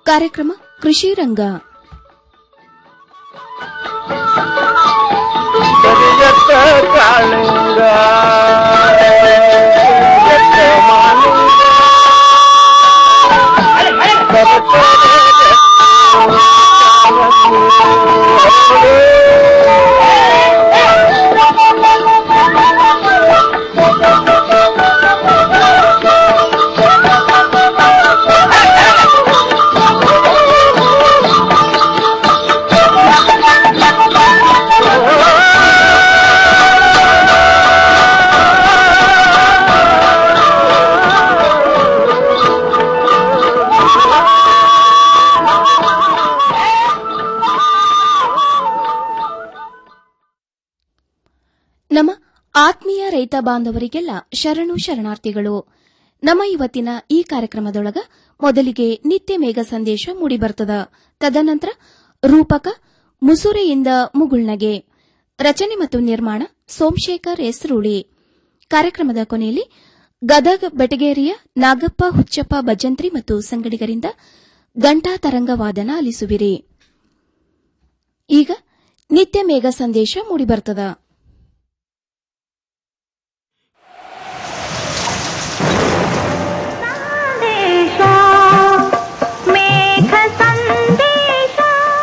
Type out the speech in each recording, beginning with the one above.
ಕಾರ್ಯಕ್ರಮ ಕೃಷಿ ರಂಗ ಕರಿಯತ್ತ ಕಾಳಿಂಗ ಕರಿಯತ್ತ ಮಾಲಿಂಗ ನಮ್ಮ ಆತ್ಮೀಯ ರೈತ ಬಾಂಧವರಿಗೆಲ್ಲ ಶರಣು ಶರಣಾರ್ಥಿಗಳು ನಮ್ಮ ಇವತ್ತಿನ ಈ ಕಾರ್ಯಕ್ರಮದೊಳಗ ಮೊದಲಿಗೆ ನಿತ್ಯ ಮೇಘ ಸಂದೇಶ ಮೂಡಿಬರ್ತದ ತದನಂತರ ರೂಪಕ ಮುಸುರೆಯಿಂದ ಮುಗುಳ್ನಗೆ ರಚನೆ ಮತ್ತು ನಿರ್ಮಾಣ ಸೋಮಶೇಖರ್ ಎಸ್ ರೂಳಿ ಕಾರ್ಯಕ್ರಮದ ಕೊನೆಯಲ್ಲಿ ಗದಗ ಬೆಟಗೇರಿಯ ನಾಗಪ್ಪ ಹುಚ್ಚಪ್ಪ ಭಜಂತ್ರಿ ಮತ್ತು ಸಂಗಡಿಗರಿಂದ ಗಂಟಾ ತರಂಗ ವಾದನ ಆಲಿಸುವಿರಿ ಈಗ ನಿತ್ಯ ಮೇಘ ಸಂದೇಶ ಮೂಡಿಬರ್ತದ ಸಂದೇಶ ಮೇಘ ಸಂದೇಶ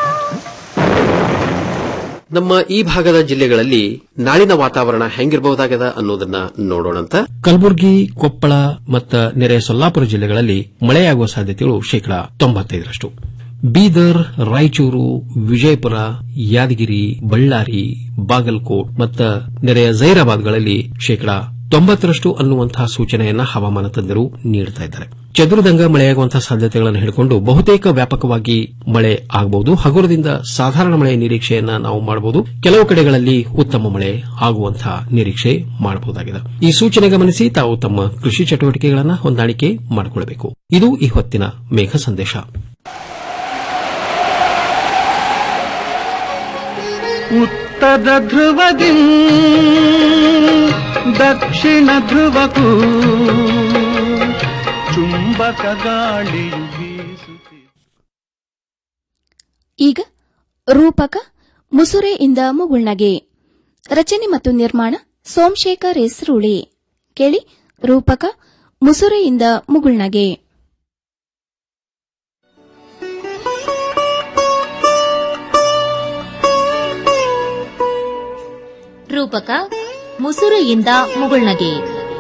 ನಮ್ಮ ಈ ಭಾಗದ ಜಿಲ್ಲೆಗಳಲ್ಲಿ ನಾಳಿನ ವಾತಾವರಣ ಹೆಂಗಿರಬಹುದಾಗದ ಅನ್ನೋದನ್ನ ನೋಡೋಣಂತ ಕಲಬುರಗಿ ಕೊಪ್ಪಳ ಮತ್ತು ನೆರೆ ಸೊಲ್ಲಾಪುರ ಜಿಲ್ಲೆಗಳಲ್ಲಿ ಮಳೆಯಾಗುವ ಸಾಧ್ಯತೆಗಳು ಶೇಕಡಾ ತೊಂಬತ್ತೈದರಷ್ಟು ಬೀದರ್ ರಾಯಚೂರು ವಿಜಯಪುರ ಯಾದಗಿರಿ ಬಳ್ಳಾರಿ ಬಾಗಲಕೋಟ್ ಮತ್ತು ನೆರೆಯ ಜೈರಾಬಾದ್ಗಳಲ್ಲಿ ಶೇಕಡಾ ತೊಂಬತ್ತರಷ್ಟು ಅನ್ನುವಂತಹ ಸೂಚನೆಯನ್ನ ಹವಾಮಾನ ತಜ್ಞರು ನೀಡುತ್ತಾ ಇದ್ದಾರೆ ಚದುರದಂಗ ಮಳೆಯಾಗುವಂತಹ ಸಾಧ್ಯತೆಗಳನ್ನು ಹಿಡಿಕೊಂಡು ಬಹುತೇಕ ವ್ಯಾಪಕವಾಗಿ ಮಳೆ ಆಗಬಹುದು ಹಗುರದಿಂದ ಸಾಧಾರಣ ಮಳೆಯ ನಿರೀಕ್ಷೆಯನ್ನ ನಾವು ಮಾಡಬಹುದು ಕೆಲವು ಕಡೆಗಳಲ್ಲಿ ಉತ್ತಮ ಮಳೆ ಆಗುವಂತಹ ನಿರೀಕ್ಷೆ ಮಾಡಬಹುದಾಗಿದೆ ಈ ಸೂಚನೆ ಗಮನಿಸಿ ತಾವು ತಮ್ಮ ಕೃಷಿ ಚಟುವಟಿಕೆಗಳನ್ನು ಹೊಂದಾಣಿಕೆ ಮಾಡಿಕೊಳ್ಳಬೇಕು ಇದು ಈ ಹೊತ್ತಿನ ಮೇಘ ಸಂದೇಶ ಉತ್ತರ ಧ್ರುವದಿ ದಕ್ಷಿಣ ಧ್ರುವಕ್ಕೂ ಚುಂಬಕ ಗಾಳಿಯು ಬೀಸುತ್ತಿದೆ ಈಗ ರೂಪಕ ಮುಸುರೆಯಿಂದ ಮುಗುಳ್ನಗೆ ರಚನೆ ಮತ್ತು ನಿರ್ಮಾಣ ಸೋಮಶೇಖರ್ ಎಸ್ ರೂಳಿ ಕೇಳಿ ರೂಪಕ ಮುಸುರೆಯಿಂದ ಮುಗುಳ್ನಗೆ ರೂಪಕ ಮುಸುರೆಯಿಂದ ಮುಗುಳ್ನಗೆ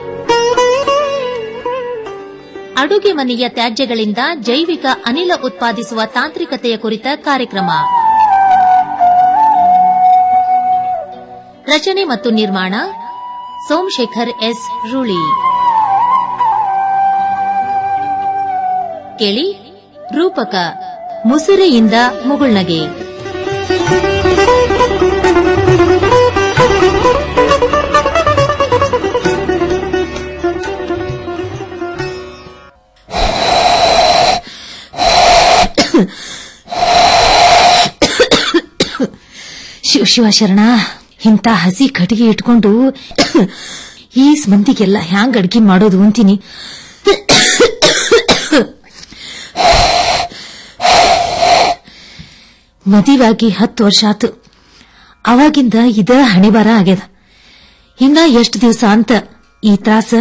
ಅಡುಗೆ ಮನೆಯ ತ್ಯಾಜ್ಯಗಳಿಂದ ಜೈವಿಕ ಅನಿಲ ಉತ್ಪಾದಿಸುವ ತಾಂತ್ರಿಕತೆಯ ಕುರಿತ ಕಾರ್ಯಕ್ರಮ ರಚನೆ ಮತ್ತು ನಿರ್ಮಾಣ ಸೋಮಶೇಖರ್ ಎಸ್ ರೂಳಿ ಕೇಳಿ ರೂಪಕ ಮುಸುರೆಯಿಂದ ಮುಗುಳ್ನಗೆ ಶಿವ ಶಿವ ಶರಣ ಇಂಥ ಹಸಿ ಕಟ್ಟಿಗೆ ಇಟ್ಕೊಂಡು ಈ ಮಂದಿಗೆಲ್ಲ ಹ್ಯಾಂಗ್ ಅಡ್ಗೆ ಮಾಡೋದು ಅಂತೀನಿ ಮದುವಾಗಿ ಹತ್ತು ವರ್ಷ ಆತು ಅವಾಗಿಂದ ಇದ ಹಣೆಬಾರ ಆಗ್ಯದ ಇನ್ನ ಎಷ್ಟು ದಿವಸ ಅಂತ ಈ ತ್ರಾಸ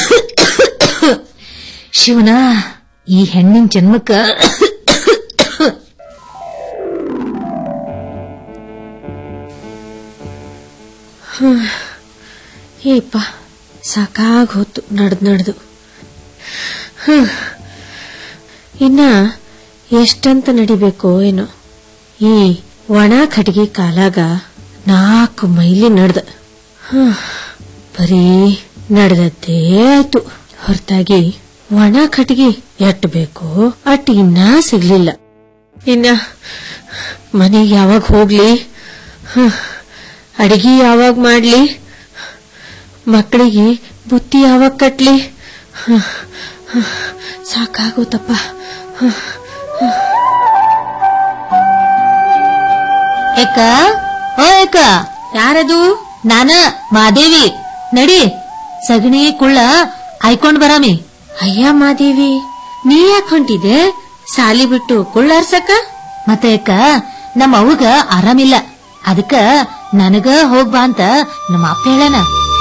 ಶಿವನ ಈ ಹೆಣ್ಣಿನ ಜನ್ಮಕ್ಕ ಏಪ್ಪ ಸಾಕಾಗ್ ಹೋತು ನಡ್ದು ನಡ್ದು ಹ್ಮ್. ಇನ್ನ ಎಷ್ಟಂತ ನಡಿಬೇಕೋ ಏನೋ ಈ ಒಣ ಕಟ್ಟಿಗೆ ಕಾಲಾಗ ನಾಲ್ಕು ಮೈಲಿ ನಡ್ದ ಹ್ಮ್. ಬರೀ ನಡೆದದ್ದೇ ಆಯ್ತು ಹೊರತಾಗಿ ಒಣ ಕಟ್ಟಿಗೆ ಎಟ್ಟು ಬೇಕೋ ಅಟ್ಟು ಇನ್ನ ಸಿಗ್ಲಿಲ್ಲ ಇನ್ನ ಮನೆಗೆ ಯಾವಾಗ ಹೋಗ್ಲಿ ಹ್ಮ್. ಅಡಿಗೆ ಯಾವಾಗ ಮಾಡ್ಲಿ ಮಕ್ಕಳಿಗೆ ಬುತ್ತಿ ಯಾವಾಗ ಕಟ್ಲಿ ಹ್ಮ್. ಹ್ಮ್. ಸಾಕಾಗೋತಪ್ಪ ಹ್ಮ್. ಎಕ್ಕ ಓ ಎಕ್ಕ ಯಾರದು ನಾನ ಮಾದೇವಿ ನಡಿ ಸಗಣಿ ಕುಳ್ಳ ಆಯ್ಕೊಂಡ್ ಬರಾಮಿ ಅಯ್ಯ ಮಾದೇವಿ ನೀ ಯಾಕೆ ಹೊಂಟಿದೆ ಸಾಲಿ ಬಿಟ್ಟು ಕುಳ್ಳಾರ್ಸಕ ಮತ್ತೆ ಅಕ್ಕ ನಮ್ಮ ಅವಗ ಆರಾಮಿಲ್ಲ ಅದಕ್ಕ ನನಗ ಹೋಗ್ಬಾ ಅಂತ ನಮ್ಮ ಅಪ್ಪ ಹೇಳನ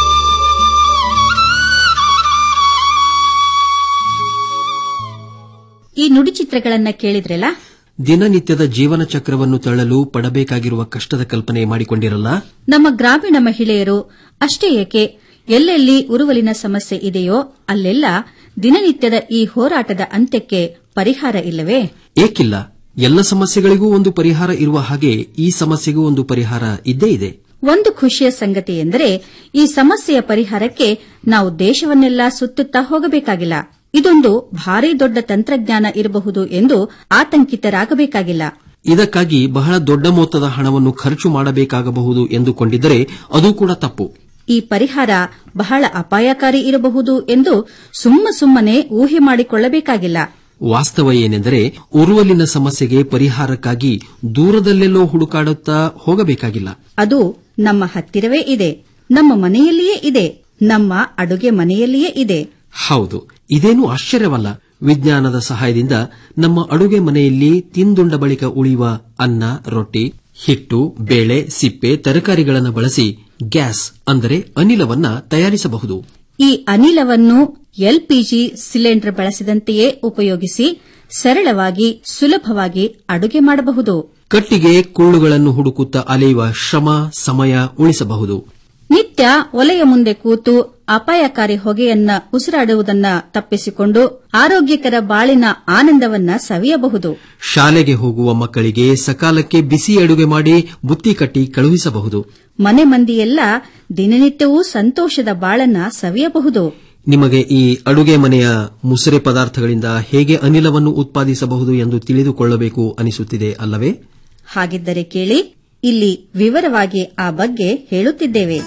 ಈ ನುಡಿ ಚಿತ್ರಗಳನ್ನ ಕೇಳಿದ್ರಲ್ಲ ದಿನನಿತ್ಯದ ಜೀವನ ಚಕ್ರವನ್ನು ತಳ್ಳಲು ಪಡಬೇಕಾಗಿರುವ ಕಷ್ಟದ ಕಲ್ಪನೆ ಮಾಡಿಕೊಂಡಿರಲ್ಲ ನಮ್ಮ ಗ್ರಾಮೀಣ ಮಹಿಳೆಯರು ಅಷ್ಟೇ ಏಕೆ ಎಲ್ಲೆಲ್ಲಿ ಉರುವಲಿನ ಸಮಸ್ಯೆ ಇದೆಯೋ ಅಲ್ಲೆಲ್ಲ ದಿನನಿತ್ಯದ ಈ ಹೋರಾಟದ ಅಂತ್ಯಕ್ಕೆ ಪರಿಹಾರ ಇಲ್ಲವೇ ಏಕಿಲ್ಲ ಎಲ್ಲ ಸಮಸ್ಯೆಗಳಿಗೂ ಒಂದು ಪರಿಹಾರ ಇರುವ ಹಾಗೆ ಈ ಸಮಸ್ಯೆಗೂ ಒಂದು ಪರಿಹಾರ ಇದ್ದೇ ಇದೆ ಒಂದು ಖುಷಿಯ ಸಂಗತಿ ಎಂದರೆ ಈ ಸಮಸ್ಯೆಯ ಪರಿಹಾರಕ್ಕೆ ನಾವು ದೇಶವನ್ನೆಲ್ಲ ಸುತ್ತುತ್ತಾ ಹೋಗಬೇಕಾಗಿಲ್ಲ ಇದೊಂದು ಭಾರೀ ದೊಡ್ಡ ತಂತ್ರಜ್ಞಾನ ಇರಬಹುದು ಎಂದು ಆತಂಕಿತರಾಗಬೇಕಾಗಿಲ್ಲ ಇದಕ್ಕಾಗಿ ಬಹಳ ದೊಡ್ಡ ಮೊತ್ತದ ಹಣವನ್ನು ಖರ್ಚು ಮಾಡಬೇಕಾಗಬಹುದು ಎಂದುಕೊಂಡಿದ್ದರೆ ಅದು ಕೂಡ ತಪ್ಪು ಈ ಪರಿಹಾರ ಬಹಳ ಅಪಾಯಕಾರಿ ಇರಬಹುದು ಎಂದು ಸುಮ್ಮ ಸುಮ್ಮನೆ ಊಹೆ ಮಾಡಿಕೊಳ್ಳಬೇಕಾಗಿಲ್ಲ ವಾಸ್ತವ ಏನೆಂದರೆ ಉರುವಲಿನ ಸಮಸ್ಯೆಗೆ ಪರಿಹಾರಕ್ಕಾಗಿ ದೂರದಲ್ಲೆಲ್ಲೋ ಹುಡುಕಾಡುತ್ತಾ ಹೋಗಬೇಕಾಗಿಲ್ಲ ಅದು ನಮ್ಮ ಹತ್ತಿರವೇ ಇದೆ ನಮ್ಮ ಮನೆಯಲ್ಲಿಯೇ ಇದೆ ನಮ್ಮ ಅಡುಗೆ ಮನೆಯಲ್ಲಿಯೇ ಇದೆ ಹೌದು ಇದೇನು ಆಶ್ಚರ್ಯವಲ್ಲ ವಿಜ್ಞಾನದ ಸಹಾಯದಿಂದ ನಮ್ಮ ಅಡುಗೆ ಮನೆಯಲ್ಲಿ ತಿಂದುಂಡ ಬಳಿಕ ಉಳಿಯುವ ಅನ್ನ ರೊಟ್ಟಿ ಹಿಟ್ಟು ಬೇಳೆ ಸಿಪ್ಪೆ ತರಕಾರಿಗಳನ್ನು ಬಳಸಿ ಗ್ಯಾಸ್ ಅಂದರೆ ಅನಿಲವನ್ನ ತಯಾರಿಸಬಹುದು ಈ ಅನಿಲವನ್ನು ಎಲ್ಪಿಜಿ ಸಿಲಿಂಡರ್ ಬಳಸಿದಂತೆಯೇ ಉಪಯೋಗಿಸಿ ಸರಳವಾಗಿ ಸುಲಭವಾಗಿ ಅಡುಗೆ ಮಾಡಬಹುದು ಕಟ್ಟಿಗೆ ಕುಳ್ಳುಗಳನ್ನು ಹುಡುಕುತ್ತಾ ಅಲೆಯುವ ಶ್ರಮ ಸಮಯ ಉಳಿಸಬಹುದು ನಿತ್ಯ ಒಲೆಯ ಮುಂದೆ ಕೂತು ಅಪಾಯಕಾರಿ ಹೊಗೆಯನ್ನ ಉಸಿರಾಡುವುದನ್ನ ತಪ್ಪಿಸಿಕೊಂಡು ಆರೋಗ್ಯಕರ ಬಾಳಿನ ಆನಂದವನ್ನ ಸವಿಯಬಹುದು ಶಾಲೆಗೆ ಹೋಗುವ ಮಕ್ಕಳಿಗೆ ಸಕಾಲಕ್ಕೆ ಬಿಸಿ ಅಡುಗೆ ಮಾಡಿ ಬುತ್ತಿ ಕಟ್ಟಿ ಕಳುಹಿಸಬಹುದು ಮನೆ ಮಂದಿಯೆಲ್ಲ ದಿನನಿತ್ಯವೂ ಸಂತೋಷದ ಬಾಳನ್ನ ಸವಿಯಬಹುದು ನಿಮಗೆ ಈ ಅಡುಗೆ ಮನೆಯ ಮುಸರೆ ಪದಾರ್ಥಗಳಿಂದ ಹೇಗೆ ಅನಿಲವನ್ನು ಉತ್ಪಾದಿಸಬಹುದು ಎಂದು ತಿಳಿದುಕೊಳ್ಳಬೇಕು ಅನಿಸುತ್ತಿದೆ ಅಲ್ಲವೇ ಹಾಗಿದ್ದರೆ ಕೇಳಿ ಇಲ್ಲಿ ವಿವರವಾಗಿ ಆ ಬಗ್ಗೆ ಹೇಳುತ್ತಿದ್ದೇವೆ